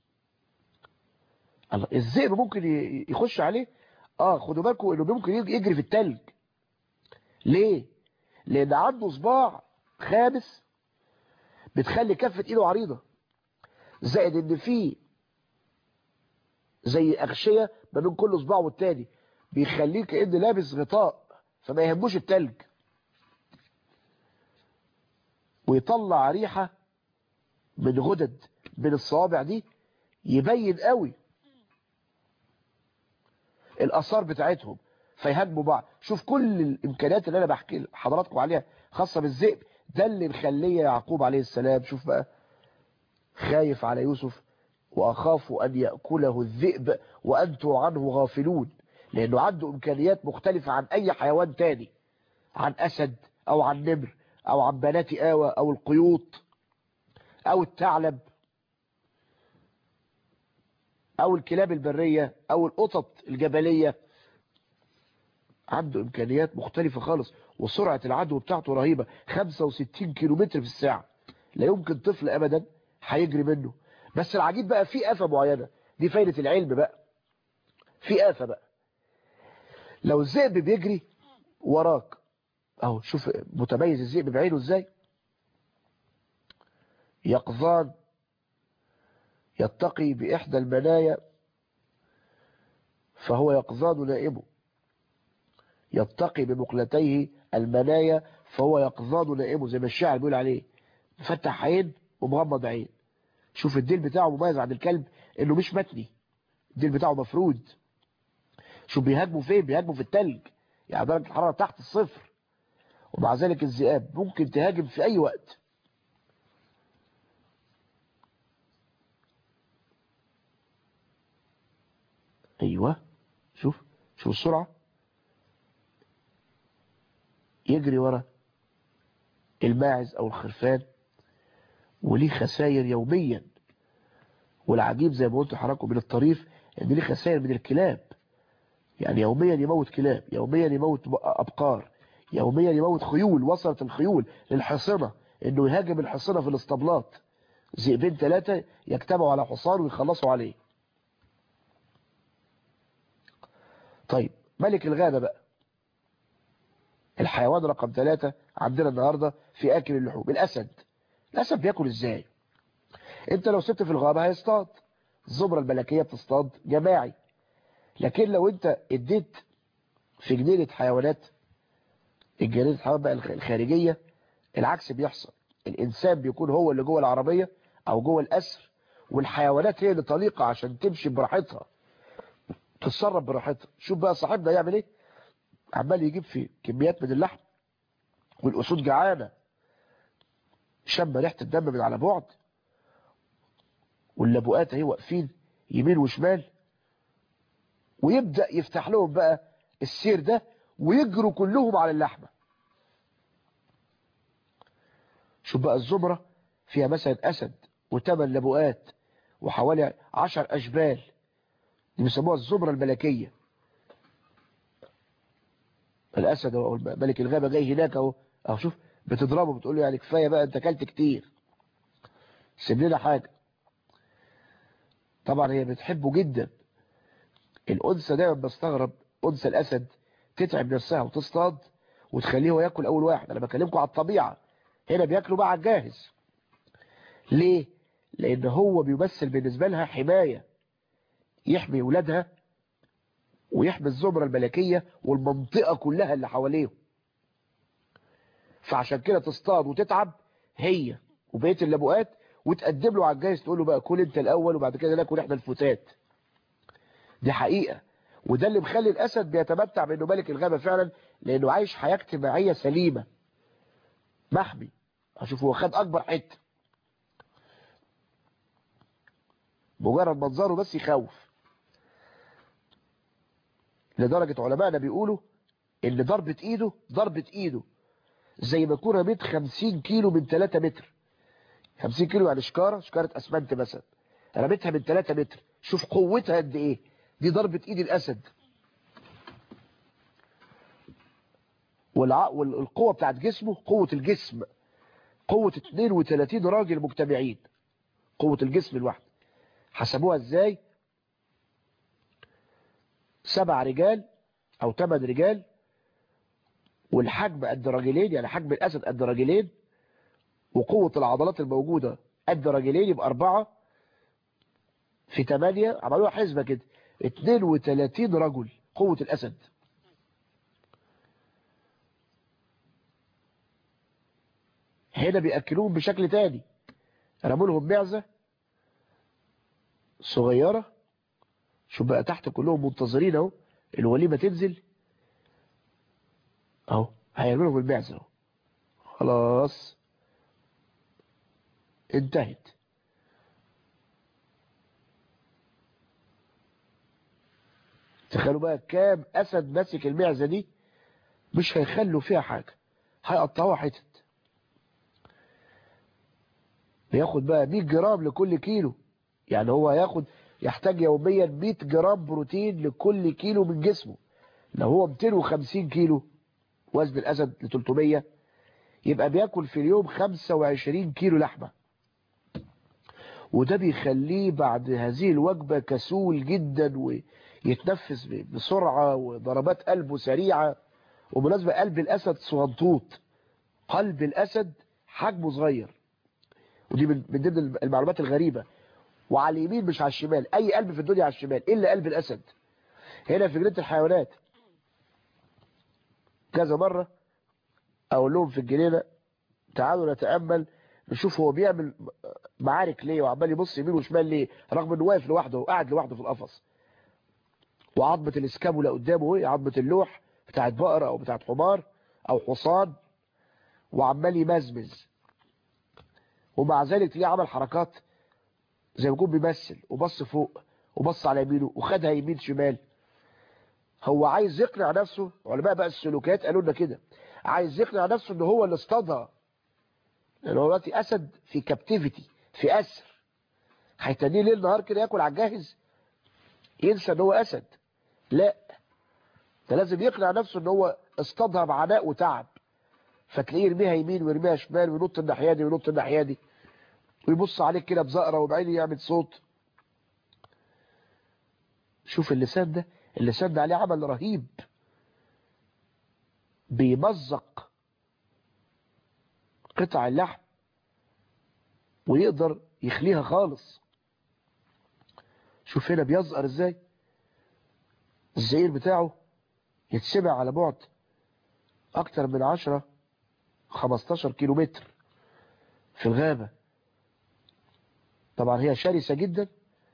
الله الذئب ممكن يخش عليه اه خدوا بالكم انه ممكن يجري في التلج ليه لان عنده صباع خامس بتخلي كفه ايده عريضه زائد ان في زي اغشيه ما بين كل صباع والتاني بيخليه كأن لابس غطاء فما يهموش التلج ويطلع ريحة من غدد من الصوابع دي يبين قوي الآثار بتاعتهم فيهاجموا بعض شوف كل الإمكانيات اللي أنا بحكي حضراتكم عليها خاصة بالذئب ده اللي مخليه يعقوب عليه السلام شوف بقى خايف على يوسف وأخاف أن يأكله الذئب وأنتم عنه غافلون لأنه عنده إمكانيات مختلفة عن أي حيوان تاني عن أسد أو عن نمر أو عن بنات آوى أو القيوط أو الثعلب أو الكلاب البرية أو القطط الجبلية عنده إمكانيات مختلفة خالص وسرعة العدو بتاعته رهيبة 65 كيلومتر في الساعة لا يمكن طفل أبدا هيجري منه بس العجيب بقى في آفة معينة دي فايدة العلم بقى في آفة بقى لو الذئب بيجري وراك اهو شوف متميز الذئب بعينه ازاي يقظان يتقي بإحدى المنايا فهو يقظان نائمه يتقي بمقلتيه المنايا فهو يقظان نائمه زي ما الشاعر بيقول عليه مفتح عين ومغمض عين شوف الديل بتاعه مميز عن الكلب انه مش متني الديل بتاعه مفرود شوف بيهاجموا فين بيهاجموا في التلج يعني درجة الحرارة تحت الصفر ومع ذلك الذئاب ممكن تهاجم في اي وقت ايوه شوف شوف السرعة يجري ورا الماعز او الخرفان وليه خسائر يوميا والعجيب زي ما قلت لحضراتكم من الطريف ان ليه خسائر من الكلاب يعني يوميا يموت كلاب يوميا يموت ابقار يوميا يموت خيول وصلت الخيول للحصنة انه يهاجم الحصنة في الاسطبلات ذئبين ثلاثة يجتمعوا على حصان ويخلصوا عليه طيب ملك الغابة بقى الحيوان رقم ثلاثة عندنا النهاردة في اكل اللحوم الاسد الاسد بياكل ازاي انت لو سبت في الغابة هيصطاد الزمرة الملكية بتصطاد جماعي لكن لو انت اديت في جنينة حيوانات الجنينة الحيوانات بقى الخارجية العكس بيحصل الانسان بيكون هو اللي جوه العربية او جوه الاسر والحيوانات هي اللي طليقة عشان تمشي براحتها تتصرف براحتها شوف بقى صاحبنا يعمل ايه عمال يجيب في كميات من اللحم والاسود جعانة شم ريحة الدم من على بعد واللبؤات اهي واقفين يمين وشمال ويبدأ يفتح لهم بقى السير ده ويجروا كلهم على اللحمة شوف بقى الزمرة فيها مثلا أسد وثمان لبؤات وحوالي عشر أشبال دي بيسموها الزمرة الملكية الأسد أو ملك الغابة جاي هناك أهو أهو شوف بتضربه بتقول له يعني كفاية بقى أنت أكلت كتير سيب لنا حاجة طبعا هي بتحبه جدا الأنثى دايما بستغرب أنثى الأسد تتعب نفسها وتصطاد وتخليه هو ياكل أول واحد أنا بكلمكم على الطبيعة هنا بياكلوا بقى على الجاهز ليه؟ لأن هو بيمثل بالنسبة لها حماية يحمي ولادها ويحمي الزمرة الملكية والمنطقة كلها اللي حواليهم فعشان كده تصطاد وتتعب هي وبقيه اللبؤات وتقدم له على الجايز تقول له بقى كل انت الاول وبعد كده ناكل احنا الفتات دي حقيقة وده اللي مخلي الاسد بيتمتع بانه ملك الغابة فعلا لانه عايش حياة اجتماعية سليمة محمي اشوف هو خد اكبر حته مجرد منظره بس يخوف لدرجة علماءنا بيقولوا ان ضربة ايده ضربة ايده زي ما يكون رميت 50 كيلو من 3 متر 50 كيلو يعني شكارة شكارة اسمنت مثلا رميتها من 3 متر شوف قوتها قد ايه دي ضربة ايد الاسد والع... والقوة بتاعت جسمه قوة الجسم قوة 32 راجل مجتمعين قوة الجسم الواحد حسبوها ازاي سبع رجال او ثمان رجال والحجم قد راجلين يعني حجم الاسد قد راجلين وقوة العضلات الموجودة قد راجلين يبقى اربعة في ثمانية عملوها حسبة كده 32 رجل قوة الاسد هنا بيأكلوهم بشكل تاني رموا لهم معزة صغيرة شوف بقى تحت كلهم منتظرين اهو الوليمة تنزل اهو هيرموا لهم المعزة اهو خلاص انتهت تخيلوا بقى كام اسد ماسك المعزة دي مش هيخلوا فيها حاجة هيقطعوها حتت بياخد بقى 100 جرام لكل كيلو يعني هو هياخد يحتاج يوميا 100 جرام بروتين لكل كيلو من جسمه لو هو 250 كيلو وزن الأسد ل 300 يبقى بياكل في اليوم 25 كيلو لحمة وده بيخليه بعد هذه الوجبة كسول جدا ويتنفس بسرعة وضربات قلبه سريعة وبمناسبة قلب الأسد صغنطوط قلب الأسد حجمه صغير ودي من ضمن المعلومات الغريبة وعلى اليمين مش على الشمال اي قلب في الدنيا على الشمال الا قلب الاسد هنا في جنينه الحيوانات كذا مرة اقول لهم في الجنينه تعالوا نتامل نشوف هو بيعمل معارك ليه وعمال يبص يمين وشمال ليه رغم انه واقف لوحده وقاعد لوحده في القفص وعظمه الاسكابولا قدامه ايه عظمه اللوح بتاعت بقره او بتاعت حمار او حصان وعمال يمزمز ومع ذلك تلاقيه عمل حركات زي ما يكون بيمثل وبص فوق وبص على يمينه وخدها يمين شمال هو عايز يقنع نفسه علماء بقى السلوكيات قالوا لنا كده عايز يقنع نفسه ان هو اللي اصطادها لان هو دلوقتي اسد في كابتيفيتي في اسر هيتنيه ليل نهار كده ياكل على الجاهز ينسى ان هو اسد لا ده لازم يقنع نفسه ان هو اصطادها بعناء وتعب فتلاقيه يرميها يمين ويرميها شمال وينط الناحيه دي وينط الناحيه دي ويبص عليك كده بزقره وبعدين يعمل صوت شوف اللسان ده اللسان ده عليه عمل رهيب بيمزق قطع اللحم ويقدر يخليها خالص شوف هنا بيزقر ازاي الزئير بتاعه يتسمع على بعد اكتر من 10 15 كيلو متر في الغابة طبعا هي شرسة جدا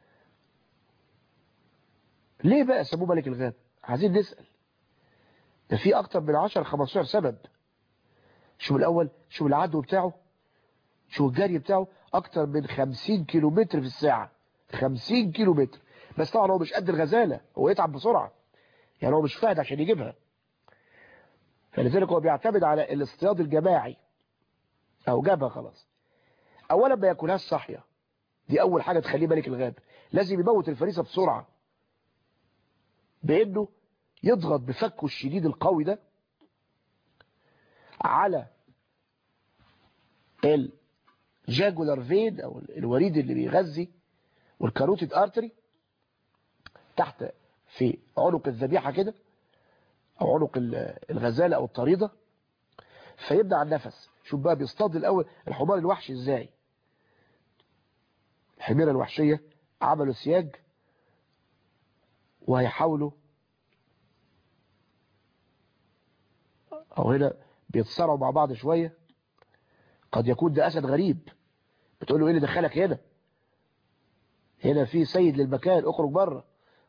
ليه بقى سموه ملك الغابة عايزين نسأل ده في اكتر من 10 15 سبب شوف الاول شوف العدو بتاعه شوف الجري بتاعه اكتر من 50 كيلو متر في الساعة 50 كيلو متر بس طبعا هو مش قد الغزالة هو يتعب بسرعة يعني هو مش فاهد عشان يجيبها فلذلك هو بيعتمد على الاصطياد الجماعي او جابها خلاص اولا ما ياكلهاش صاحيه دي اول حاجة تخليه ملك الغابة لازم يموت الفريسة بسرعة بانه يضغط بفكه الشديد القوي ده على الجاجولار فين او الوريد اللي بيغذي والكاروتيد ارتري تحت في عنق الذبيحة كده او عنق الغزالة او الطريدة فيبدأ النفس شوف بقى بيصطاد الاول الحمار الوحشي ازاي الحميرة الوحشية عملوا سياج وهيحاولوا او هنا بيتصارعوا مع بعض شوية قد يكون ده اسد غريب بتقول له ايه اللي دخلك هنا هنا في سيد للمكان اخرج بره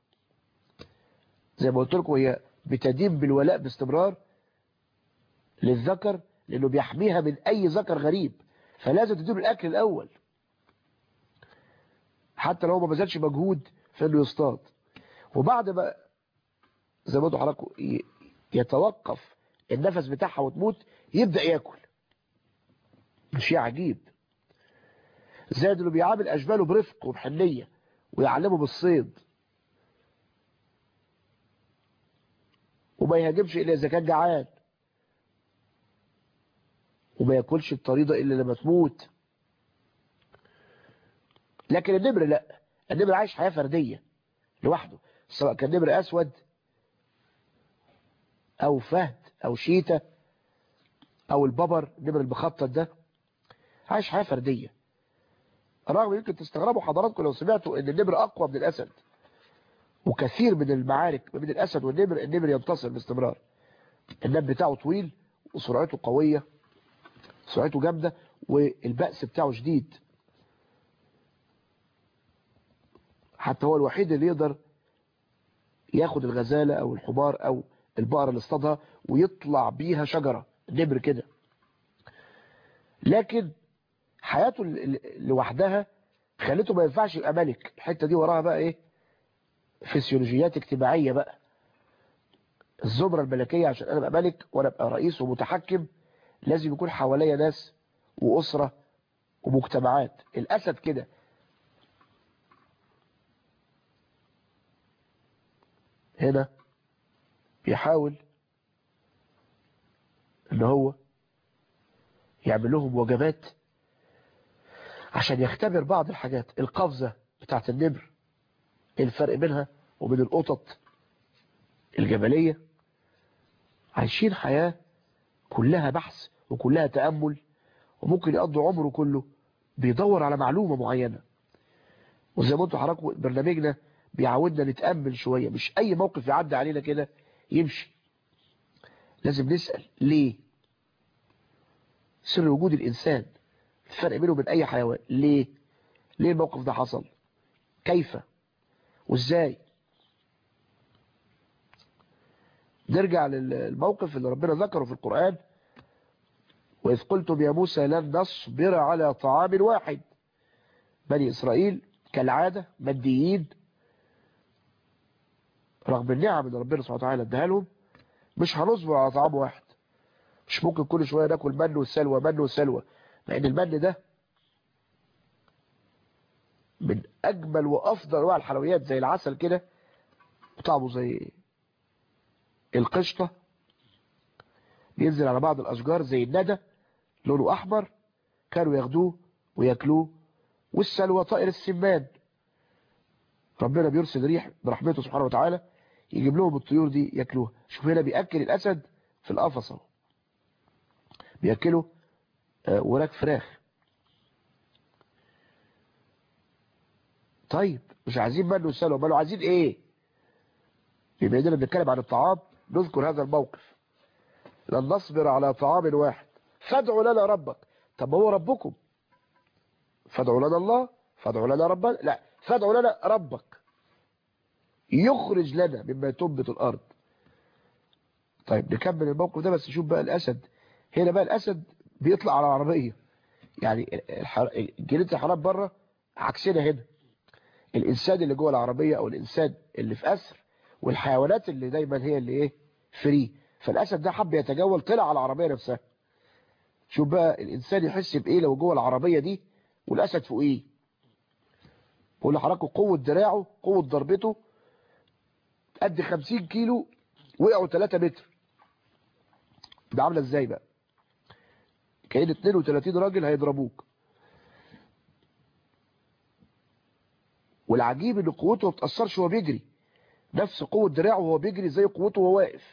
زي ما قلت لكم هي بتدين بالولاء باستمرار للذكر لانه بيحميها من اي ذكر غريب فلازم تديله الاكل الاول حتى لو ما بذلش مجهود في انه يصطاد وبعد ما زي ما قلت حضراتكم يتوقف النفس بتاعها وتموت يبدا ياكل شيء عجيب زائد انه بيعامل اشباله برفق وبحنيه ويعلمه بالصيد وما يهاجمش الا اذا كان جعان وما ياكلش الطريده الا لما تموت لكن النمر لا النمر عايش حياه فرديه لوحده سواء كان نمر اسود او فهد او شيتا او الببر النمر المخطط ده عايش حياه فرديه رغم يمكن تستغربوا حضراتكم لو سمعتوا ان النمر اقوى من الاسد وكثير من المعارك ما بين الاسد والنمر النمر ينتصر باستمرار النب بتاعه طويل وسرعته قوية سرعته جامدة والبأس بتاعه شديد حتى هو الوحيد اللي يقدر ياخد الغزالة او الحمار او البقرة اللي اصطادها ويطلع بيها شجرة النمر كده لكن حياته لوحدها خلته ما ينفعش يبقى ملك الحتة دي وراها بقى ايه فسيولوجيات اجتماعية بقى الزمرة الملكية عشان انا ابقى ملك وانا ابقى رئيس ومتحكم لازم يكون حواليا ناس واسرة ومجتمعات الاسد كده هنا بيحاول ان هو يعمل لهم وجبات عشان يختبر بعض الحاجات القفزة بتاعت النمر الفرق بينها وبين القطط الجبلية عايشين حياة كلها بحث وكلها تأمل وممكن يقضوا عمره كله بيدور على معلومة معينة وزي ما انتوا حضراتكم برنامجنا بيعودنا نتأمل شوية مش أي موقف يعدي علينا كده يمشي لازم نسأل ليه سر وجود الإنسان الفرق بينه وبين أي حيوان ليه ليه الموقف ده حصل كيف وازاي نرجع للموقف اللي ربنا ذكره في القرآن وإذ قلتم يا موسى لن نصبر على طعام واحد بني إسرائيل كالعادة ماديين رغم النعم اللي ربنا سبحانه وتعالى اداها لهم مش هنصبر على طعام واحد مش ممكن كل شوية ناكل من وسلوى من وسلوى لأن المن ده من أجمل وأفضل أنواع الحلويات زي العسل كده وطعمه زي القشطة بينزل على بعض الاشجار زي الندى لونه احمر كانوا ياخدوه وياكلوه والسلوى طائر السمان ربنا بيرسل ريح برحمته سبحانه وتعالى يجيب لهم الطيور دي ياكلوها شوف هنا بياكل الاسد في القفص اهو بياكله آه، وراك فراخ طيب مش عايزين منه السلوى ماله عايزين ايه بما اننا بنتكلم عن الطعام نذكر هذا الموقف لن نصبر على طعام واحد فادعوا لنا ربك طب ما هو ربكم فادعوا لنا الله فادعوا لنا ربنا لا فادعوا لنا ربك يخرج لنا مما تنبت الارض طيب نكمل الموقف ده بس شوف بقى الاسد هنا بقى الاسد بيطلع على العربيه يعني الحر... جريده الحرام بره عكسنا هنا الانسان اللي جوه العربيه او الانسان اللي في اسر والحيوانات اللي دايما هي اللي ايه فري فالاسد ده حب يتجول طلع على العربيه نفسها شوف بقى الانسان يحس بايه لو جوه العربيه دي والاسد فوقيه بقول لحضراتكم قوه دراعه قوه ضربته قد 50 كيلو وقعوا 3 متر ده عامله ازاي بقى كأن 32 راجل هيضربوك والعجيب ان قوته ما بتأثرش وهو بيجري نفس قوة دراعه وهو بيجري زي قوته وهو واقف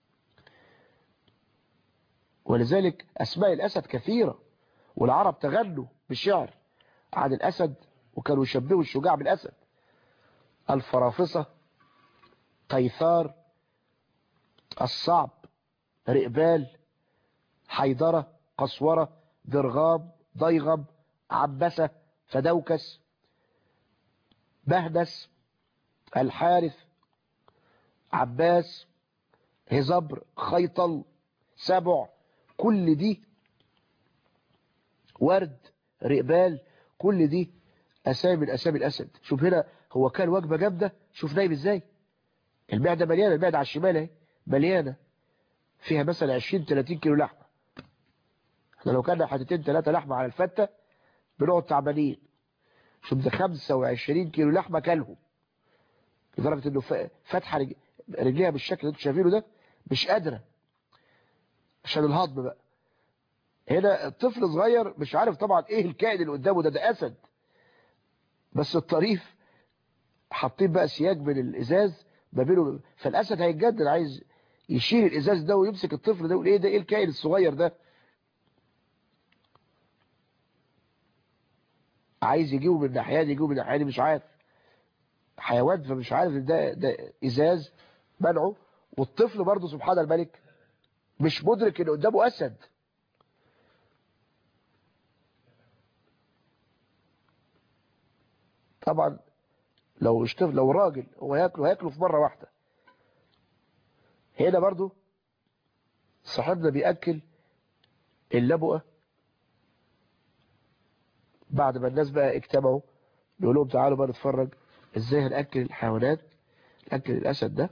ولذلك أسماء الأسد كثيرة والعرب تغنوا بالشعر عن الأسد وكانوا يشبهوا الشجاع بالأسد الفرافصة قيثار الصعب رئبال حيدرة قصورة درغام ضيغم عبسة فدوكس بهدس الحارث عباس هزبر خيطل سبع كل دي ورد رئبال كل دي اسامي من اسامي الاسد شوف هنا هو كان وجبه جامده شوف نايم ازاي المعده مليانه المعده على الشمال اهي مليانه فيها مثلا 20 30 كيلو لحمه احنا لو كنا حتتين ثلاثه لحمه على الفته بنقعد تعبانين شوف ده 25 كيلو لحمه كلهم لدرجه انه فاتحه رج... رجليها بالشكل اللي انتوا شايفينه ده مش قادره عشان الهضم بقى هنا الطفل صغير مش عارف طبعا ايه الكائن اللي قدامه ده ده اسد بس الطريف حاطين بقى سياج من الازاز ما بينه فالاسد هيتجدد عايز يشيل الازاز ده ويمسك الطفل ده ويقول ايه ده ايه الكائن الصغير ده عايز يجيبه من الناحيه دي يجيبه من الناحيه دي مش عارف حيوان فمش عارف ان ده ده ازاز منعه والطفل برضه سبحان الملك مش مدرك ان قدامه اسد طبعا لو اشتف لو راجل هو هياكله هياكله في مره واحده هنا برضه صاحبنا بياكل اللبؤه بعد ما الناس بقى اجتمعوا بيقول لهم تعالوا بقى نتفرج ازاي هنأكل الحيوانات نأكل الأسد ده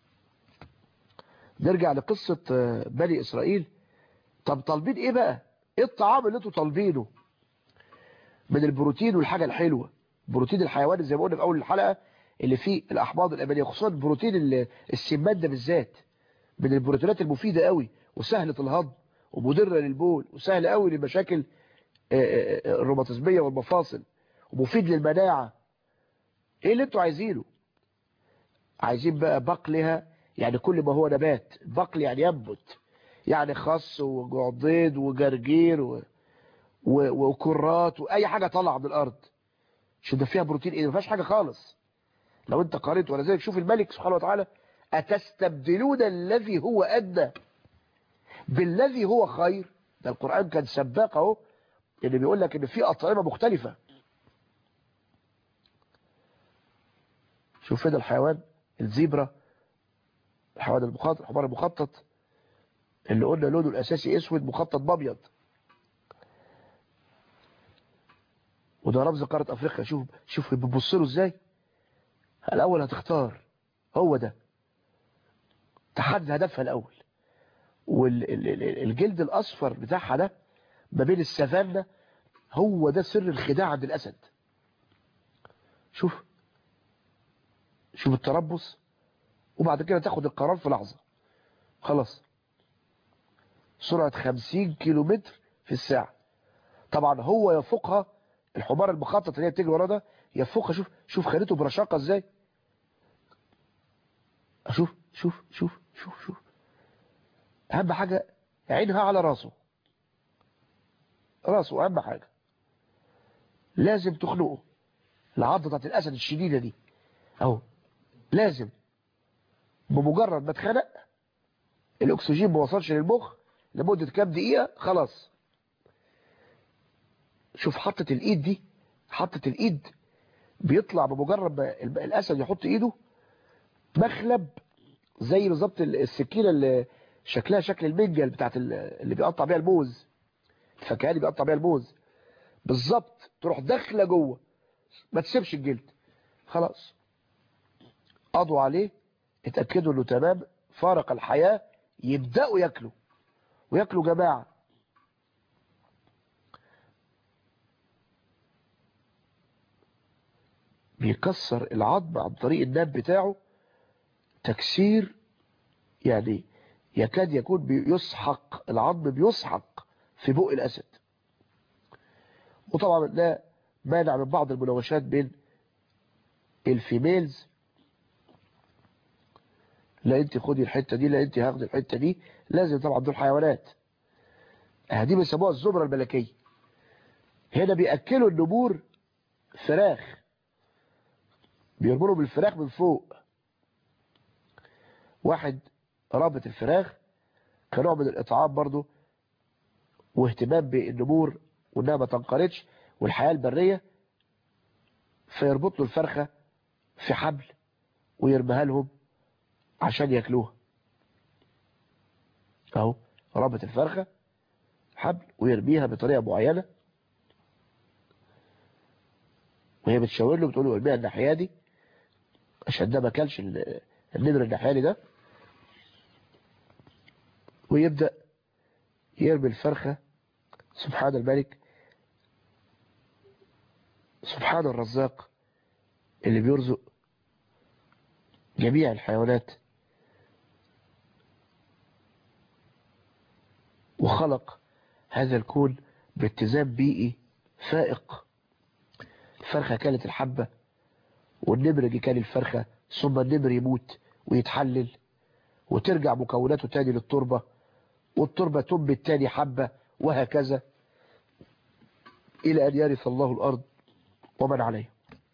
نرجع لقصة بني إسرائيل طب طالبين ايه بقى ايه الطعام اللي انتوا طالبينه من البروتين والحاجة الحلوة بروتين الحيوان زي ما قلنا في اول الحلقة اللي فيه الاحماض الامينية خصوصا بروتين السمان ده بالذات من البروتينات المفيدة قوي وسهلة الهضم ومدرة للبول وسهلة قوي لمشاكل الروماتيزمية والمفاصل ومفيد للمناعة ايه اللي انتوا عايزينه عايزين بقى بقلها يعني كل ما هو نبات بقل يعني ينبت يعني خس وجعضيد وجرجير و... و... وكرات واي حاجة طالعه من الارض شو ده فيها بروتين ايه ما فيهاش حاجة خالص لو انت قريت ولا ذلك شوف الملك سبحانه وتعالى اتستبدلون الذي هو ادنى بالذي هو خير ده القرآن كان سباق اهو اللي بيقول لك ان في اطعمه مختلفه شوف هنا الحيوان الزيبرا الحيوان المخطط الحمار المخطط اللي قلنا لونه الاساسي اسود مخطط بابيض وده رمز قاره افريقيا شوف شوف بتبص له ازاي الاول هتختار هو ده تحدد هدفها الاول والجلد الاصفر بتاعها ده ما بين السافانا هو ده سر الخداع عند الاسد شوف شوف التربص وبعد كده تاخد القرار في لحظة خلاص سرعة 50 كيلو متر في الساعة طبعا هو يفوقها الحمار المخطط اللي هي بتجري وراه ده يفوقها شوف شوف خليته برشاقة ازاي شوف شوف شوف شوف شوف اهم حاجة عينها على راسه راسه اهم حاجة لازم تخنقه العضة بتاعت الاسد الشديدة دي اهو لازم بمجرد ما اتخنق الاكسجين ما وصلش للمخ لمدة كام دقيقة خلاص شوف حطة الايد دي حطة الايد بيطلع بمجرد ما الاسد يحط ايده مخلب زي بالظبط السكينة اللي شكلها شكل المنجل بتاعت اللي بيقطع بيها الموز الفكهاني اللي بيقطع بيها الموز بالظبط تروح داخله جوه ما تسيبش الجلد خلاص قضوا عليه اتأكدوا انه تمام فارق الحياة يبدأوا ياكلوا وياكلوا جماعة بيكسر العظم عن طريق الناب بتاعه تكسير يعني يكاد يكون بيسحق العظم بيسحق في بق الأسد وطبعا لا مانع من بعض المناوشات بين الفيميلز لا انت خدي الحتة دي لا انت هاخدي الحتة دي لازم طبعا دول حيوانات دي بيسموها الزبرة الملكية هنا بيأكلوا النمور فراخ بيرموا بالفراخ من فوق واحد رابط الفراخ كنوع من الإطعام برضو واهتمام بالنمور وانها ما تنقرضش والحياة البرية فيربط له الفرخة في حبل ويرميها لهم عشان ياكلوها اهو رابط الفرخة حبل ويرميها بطريقة معينة وهي بتشاور له بتقول له ارميها الناحية دي عشان ده ما كلش النمر الناحية ده ويبدأ يرمي الفرخة سبحان الملك سبحان الرزاق اللي بيرزق جميع الحيوانات وخلق هذا الكون باتزان بيئي فائق الفرخة كانت الحبة والنمر دي كان الفرخة ثم النمر يموت ويتحلل وترجع مكوناته تاني للتربة والتربة تنبت تاني حبة وهكذا إلى أن يرث الله الأرض ومن عليها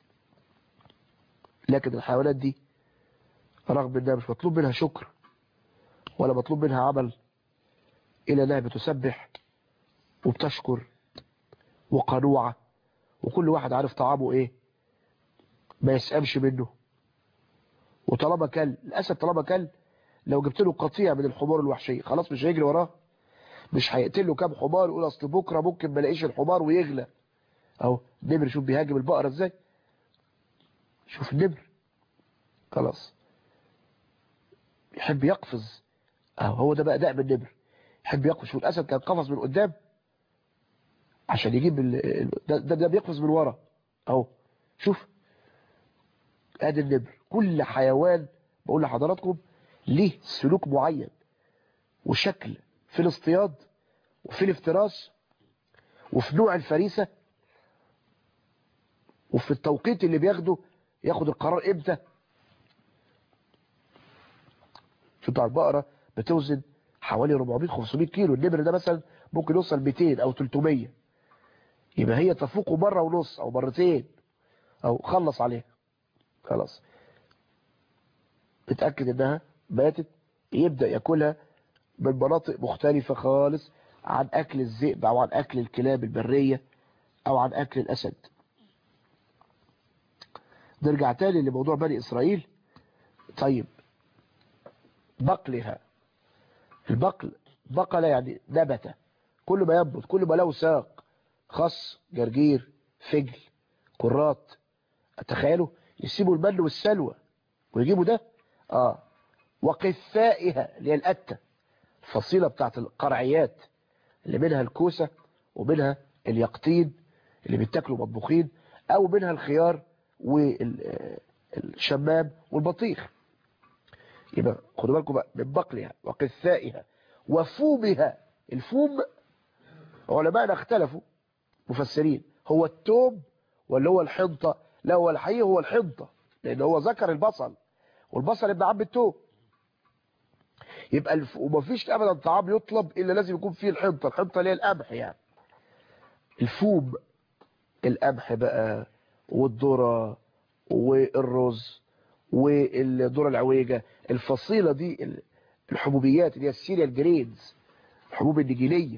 لكن الحيوانات دي رغم أنها مش مطلوب منها شكر ولا مطلوب منها عمل إلى أنها بتسبح وبتشكر وقنوعة وكل واحد عارف طعامه إيه ما يسأمش منه وطالما كل الأسد طالما كل لو جبت له قطيع من الحمار الوحشية خلاص مش هيجري وراه مش هيقتل له كام حمار يقول اصل بكره ممكن ما الاقيش الحمار ويغلى اهو النمر شوف بيهاجم البقره ازاي شوف النمر خلاص يحب يقفز اهو هو ده بقى دأب النمر يحب يقفز شوف الاسد كان قفز من قدام عشان يجيب ال... ده, ده, ده بيقفز من ورا اهو شوف ادي النمر كل حيوان بقول لحضراتكم ليه سلوك معين وشكل في الاصطياد وفي الافتراس وفي نوع الفريسة وفي التوقيت اللي بياخده ياخد القرار امتى شوف البقرة بتوزن حوالي 400-500 كيلو النمر ده مثلا ممكن يوصل 200 او 300 يبقى هي تفوقه مرة ونص او مرتين او خلص عليها خلاص اتأكد انها ماتت يبدأ ياكلها من مناطق مختلفة خالص عن أكل الذئب أو عن أكل الكلاب البرية أو عن أكل الأسد نرجع تاني لموضوع بني إسرائيل طيب بقلها البقل بقل يعني نبت كل ما ينبت كل ما له ساق خص جرجير فجل كرات تخيلوا يسيبوا المن والسلوى ويجيبوا ده اه وقفائها اللي هي الأتة الفصيلة بتاعت القرعيات اللي منها الكوسة ومنها اليقطين اللي بيتاكلوا مطبوخين او منها الخيار والشمام والبطيخ يبقى خدوا بالكم بقى من بقلها وقثائها وفومها الفوم علماءنا اختلفوا مفسرين هو التوم ولا هو الحنطة لا هو الحقيقي هو الحنطة لان هو ذكر البصل والبصل ابن عم التوم يبقى الف... ومفيش ابدا طعام يطلب الا لازم يكون فيه الحنطة الحنطة اللي هي القمح يعني الفوم القمح بقى والذره والرز والذره العويجه الفصيله دي الحبوبيات اللي هي السيريال جريدز الحبوب النجيليه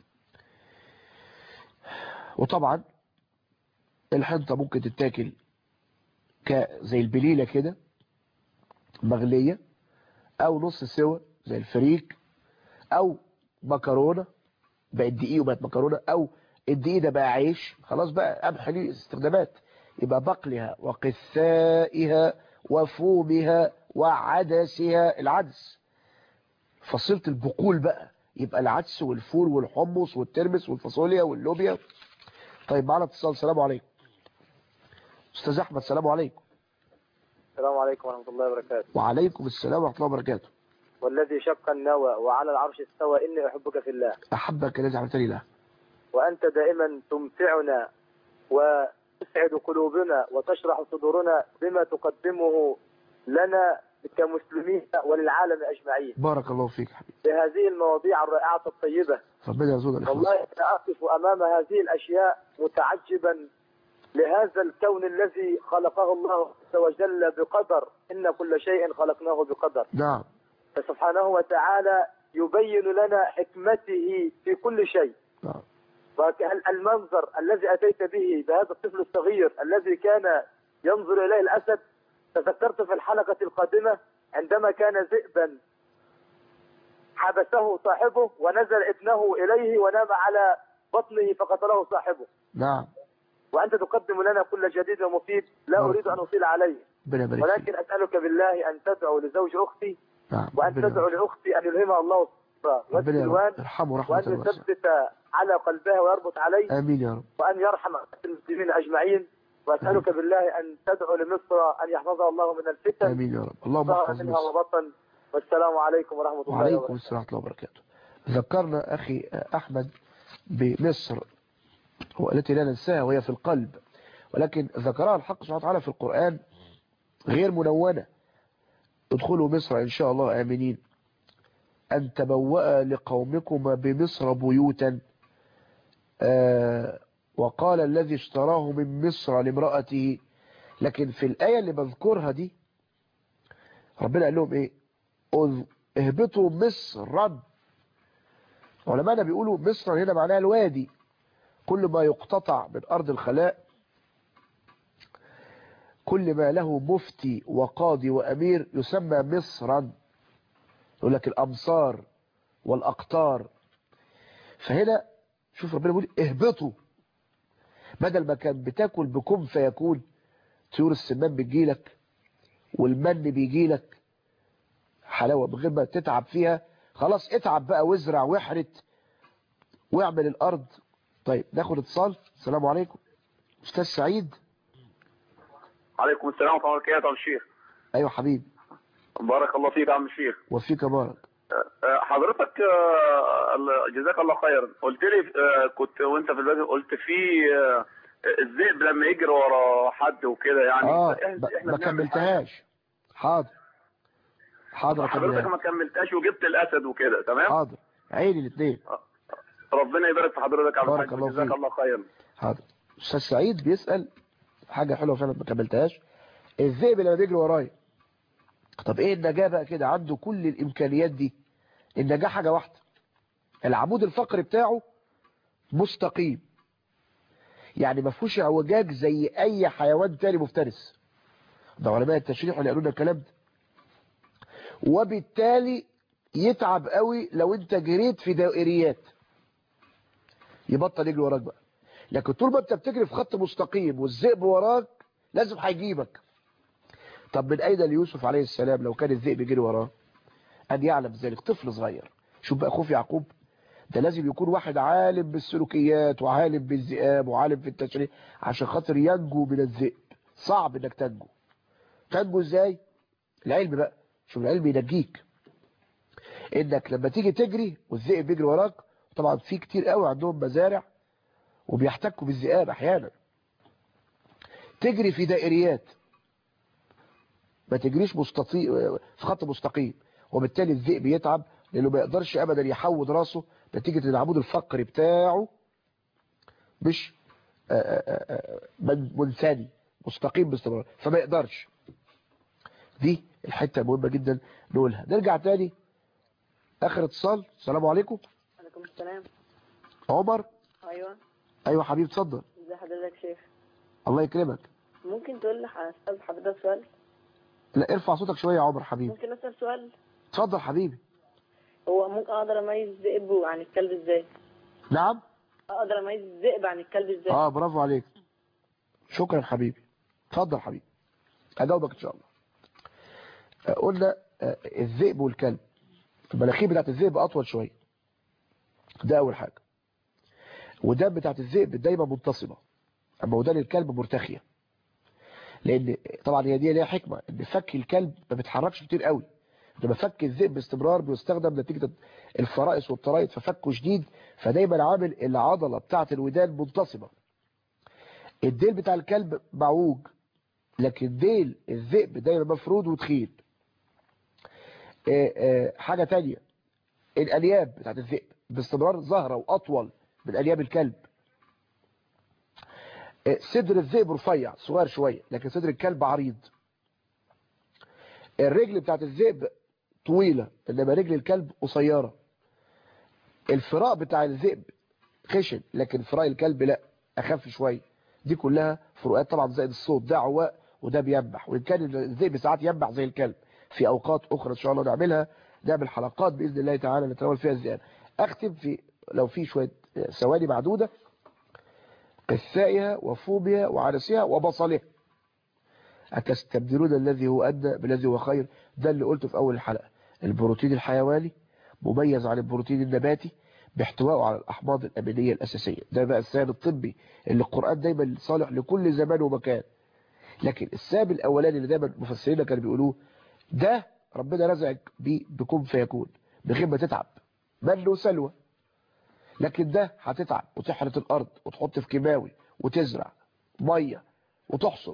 وطبعا الحنطه ممكن تتاكل ك زي البليله كده مغليه او نص سوا زي الفريك او مكرونه بقت دقيق وبقت مكرونه او الدقيق ده بقى عيش خلاص بقى قمح ليه استخدامات يبقى بقلها وقثائها وفومها وعدسها العدس فصيلة البقول بقى يبقى العدس والفول والحمص والترمس والفاصوليا واللوبيا طيب معنا اتصال السلام عليكم استاذ احمد السلام عليكم السلام عليكم ورحمة الله وبركاته وعليكم السلام ورحمه الله وبركاته والذي شق النوى وعلى العرش استوى إني أحبك في الله احبك الذي عملتني له وأنت دائما تمتعنا وتسعد قلوبنا وتشرح صدورنا بما تقدمه لنا كمسلمين وللعالم أجمعين بارك الله فيك حبيبي بهذه المواضيع الرائعة الطيبة ربنا يرزقنا الاخلاص والله أنا أقف أمام هذه الأشياء متعجبا لهذا الكون الذي خلقه الله عز وجل بقدر إن كل شيء خلقناه بقدر نعم فسبحانه وتعالى يبين لنا حكمته في كل شيء نعم المنظر الذي أتيت به بهذا الطفل الصغير الذي كان ينظر إليه الأسد تذكرت في الحلقة القادمة عندما كان ذئبا حبسه صاحبه ونزل ابنه إليه ونام على بطنه فقتله صاحبه نعم وأنت تقدم لنا كل جديد ومفيد لا بارك أريد أن أطيل عليه ربنا يبارك فيك ولكن أسألك بالله أن تدعو لزوج أختي نعم وأن ربنا تدعو يبارك. لأختي أن يلهمها الله الصبر ربنا والسلوان يرحمه يرحمه رحمه وأن واسعه يثبت على قلبها ويربط عليه امين يا رب وأن يرحم المسلمين أجمعين وأسألك بالله أن تدعو لمصر أن يحفظها الله من الفتن امين يا رب اللهم ظهر احفظ منها مصر وبطن والسلام عليكم ورحمة الله وعليكم وبركاته السلام ورحمه الله وبركاته ذكرنا اخي احمد بمصر والتي لا ننساها وهي في القلب ولكن ذكرها الحق سبحانه وتعالى في القرآن غير منونة ادخلوا مصر إن شاء الله آمنين أن تبوأ لقومكما بمصر بيوتا آه وقال الذي اشتراه من مصر لامرأته لكن في الآية اللي بذكرها دي ربنا قال لهم ايه اذ- اهبطوا مصرا علماءنا بيقولوا مصر هنا معناها الوادي كل ما يقتطع من أرض الخلاء كل ما له مفتي وقاضي وأمير يسمى مصرا يقول لك الأمصار والأقطار فهنا شوف ربنا بيقول اهبطوا بدل ما كان بتاكل بكم فيكون طيور السمان بتجيلك والمن بيجيلك حلاوة من غير ما تتعب فيها خلاص اتعب بقى وازرع واحرت واعمل الأرض طيب ناخد اتصال السلام عليكم أستاذ سعيد عليكم السلام ورحمة الله وبركاته يا عم الشيخ أيوة حبيبي بارك الله فيك يا عم الشيخ وفيك بارك آه، حضرتك آه، الله- جزاك الله خير قلت لي آه، كنت وانت في البداية قلت في آه، الذئب لما يجري ورا حد وكده يعني اه إحنا- ب- إحنا ما بنعمل حاجة. كملتهاش حاضر حاضر حضرتك اكملها ما كملتهاش وجبت الاسد وكده تمام حاضر عيني الاثنين ربنا يبارك في حضرتك يا عم بارك الحاج الله جزاك فيك. الله خير حاضر استاذ سعيد بيسأل حاجة حلوة فعلا ما كملتهاش الذئب لما بيجري ورايا طب ايه النجاة بقى كده عنده كل الامكانيات دي النجاة حاجة واحدة العمود الفقري بتاعه مستقيم يعني ما فيهوش اعوجاج زي اي حيوان تاني مفترس ده علماء التشريح اللي قالوا لنا الكلام ده وبالتالي يتعب قوي لو انت جريت في دائريات يبطل يجري وراك بقى لكن طول ما انت بتجري في خط مستقيم والذئب وراك لازم هيجيبك طب من اين ليوسف عليه السلام لو كان الذئب يجري وراه ان يعلم ذلك طفل صغير شوف بقى خوف يعقوب ده لازم يكون واحد عالم بالسلوكيات وعالم بالذئاب وعالم في التشريع عشان خاطر ينجو من الذئب صعب انك تنجو تنجو ازاي العلم بقى شوف العلم ينجيك انك لما تيجي تجري والذئب بيجري وراك طبعا في كتير قوي عندهم مزارع وبيحتكوا بالذئاب احيانا تجري في دائريات ما تجريش مستطيل في خط مستقيم وبالتالي الذئب يتعب لانه ما يقدرش ابدا يحود راسه نتيجه ان العمود الفقري بتاعه مش منثني مستقيم باستمرار فما يقدرش دي الحته المهمه جدا نقولها نرجع تاني اخر اتصال السلام عليكم عليكم السلام عمر ايوه ايوه حبيبي اتفضل ازي حضرتك يا شيخ الله يكرمك ممكن تقول لي اسال حضرتك سؤال لا ارفع صوتك شويه يا عمر حبيبي ممكن اسال سؤال اتفضل حبيبي هو ممكن اقدر اميز الذئب عن الكلب ازاي نعم اقدر اميز الذئب عن الكلب ازاي اه برافو عليك شكرا حبيبي اتفضل حبيبي اجاوبك ان شاء الله آه، قلنا آه، الذئب والكلب المناخير بتاعت الذئب اطول شويه ده اول حاجه ودان بتاعت الذئب دايما منتصبه اما ودان الكلب مرتخيه لان طبعا هي دي ليها حكمه ان فك الكلب ما بيتحركش كتير قوي لما فك الذئب باستمرار بيستخدم نتيجه الفرائس والطرايد ففكه شديد فدايما عامل العضله بتاعت الودان منتصبه الديل بتاع الكلب معوج لكن ديل الذئب دايما مفرود وتخين آه، آه، حاجة تانية الألياب بتاعت الذئب باستمرار ظاهرة وأطول من ألياب الكلب آه، صدر الذئب رفيع صغير شوية لكن صدر الكلب عريض الرجل بتاعت الذئب طويلة إنما رجل الكلب قصيرة الفراء بتاع الذئب خشن لكن فراء الكلب لا أخف شوية دي كلها فروقات طبعا زائد الصوت ده عواء وده بينبح وإن كان الذئب ساعات ينبح زي الكلب في أوقات أخرى إن شاء الله نعملها نعمل حلقات بإذن الله تعالى نتناول فيها الذئاب أختم في لو في شوية ثواني معدودة قثائها وفومها وعدسها وبصلها أتستبدلون الذي هو أدنى بالذي هو خير ده اللي قلته في أول الحلقة البروتين الحيواني مميز عن البروتين النباتي باحتوائه على الأحماض الأمينية الأساسية ده بقى السائل الطبي اللي القرآن دايما صالح لكل زمان ومكان لكن السبب الأولاني اللي دايما مفسرين كانوا بيقولوه ده ربنا رزقك بيه بكون فيكون بغير ما تتعب من وسلوى لكن ده هتتعب وتحرث الأرض وتحط في كيماوي وتزرع مية وتحصد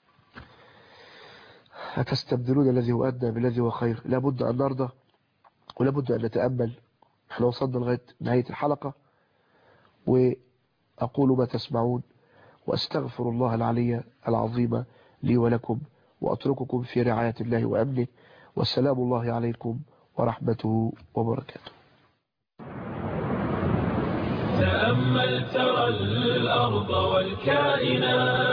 هتستبدلون الذي هو أدنى بالذي هو خير لابد أن نرضى ولابد أن نتأمل احنا وصلنا لغاية نهاية الحلقة وأقول ما تسمعون وأستغفر الله العلي العظيم لي ولكم وأترككم في رعاية الله وأمنه والسلام الله عليكم ورحمته وبركاته تأمل ترى الأرض والكائنات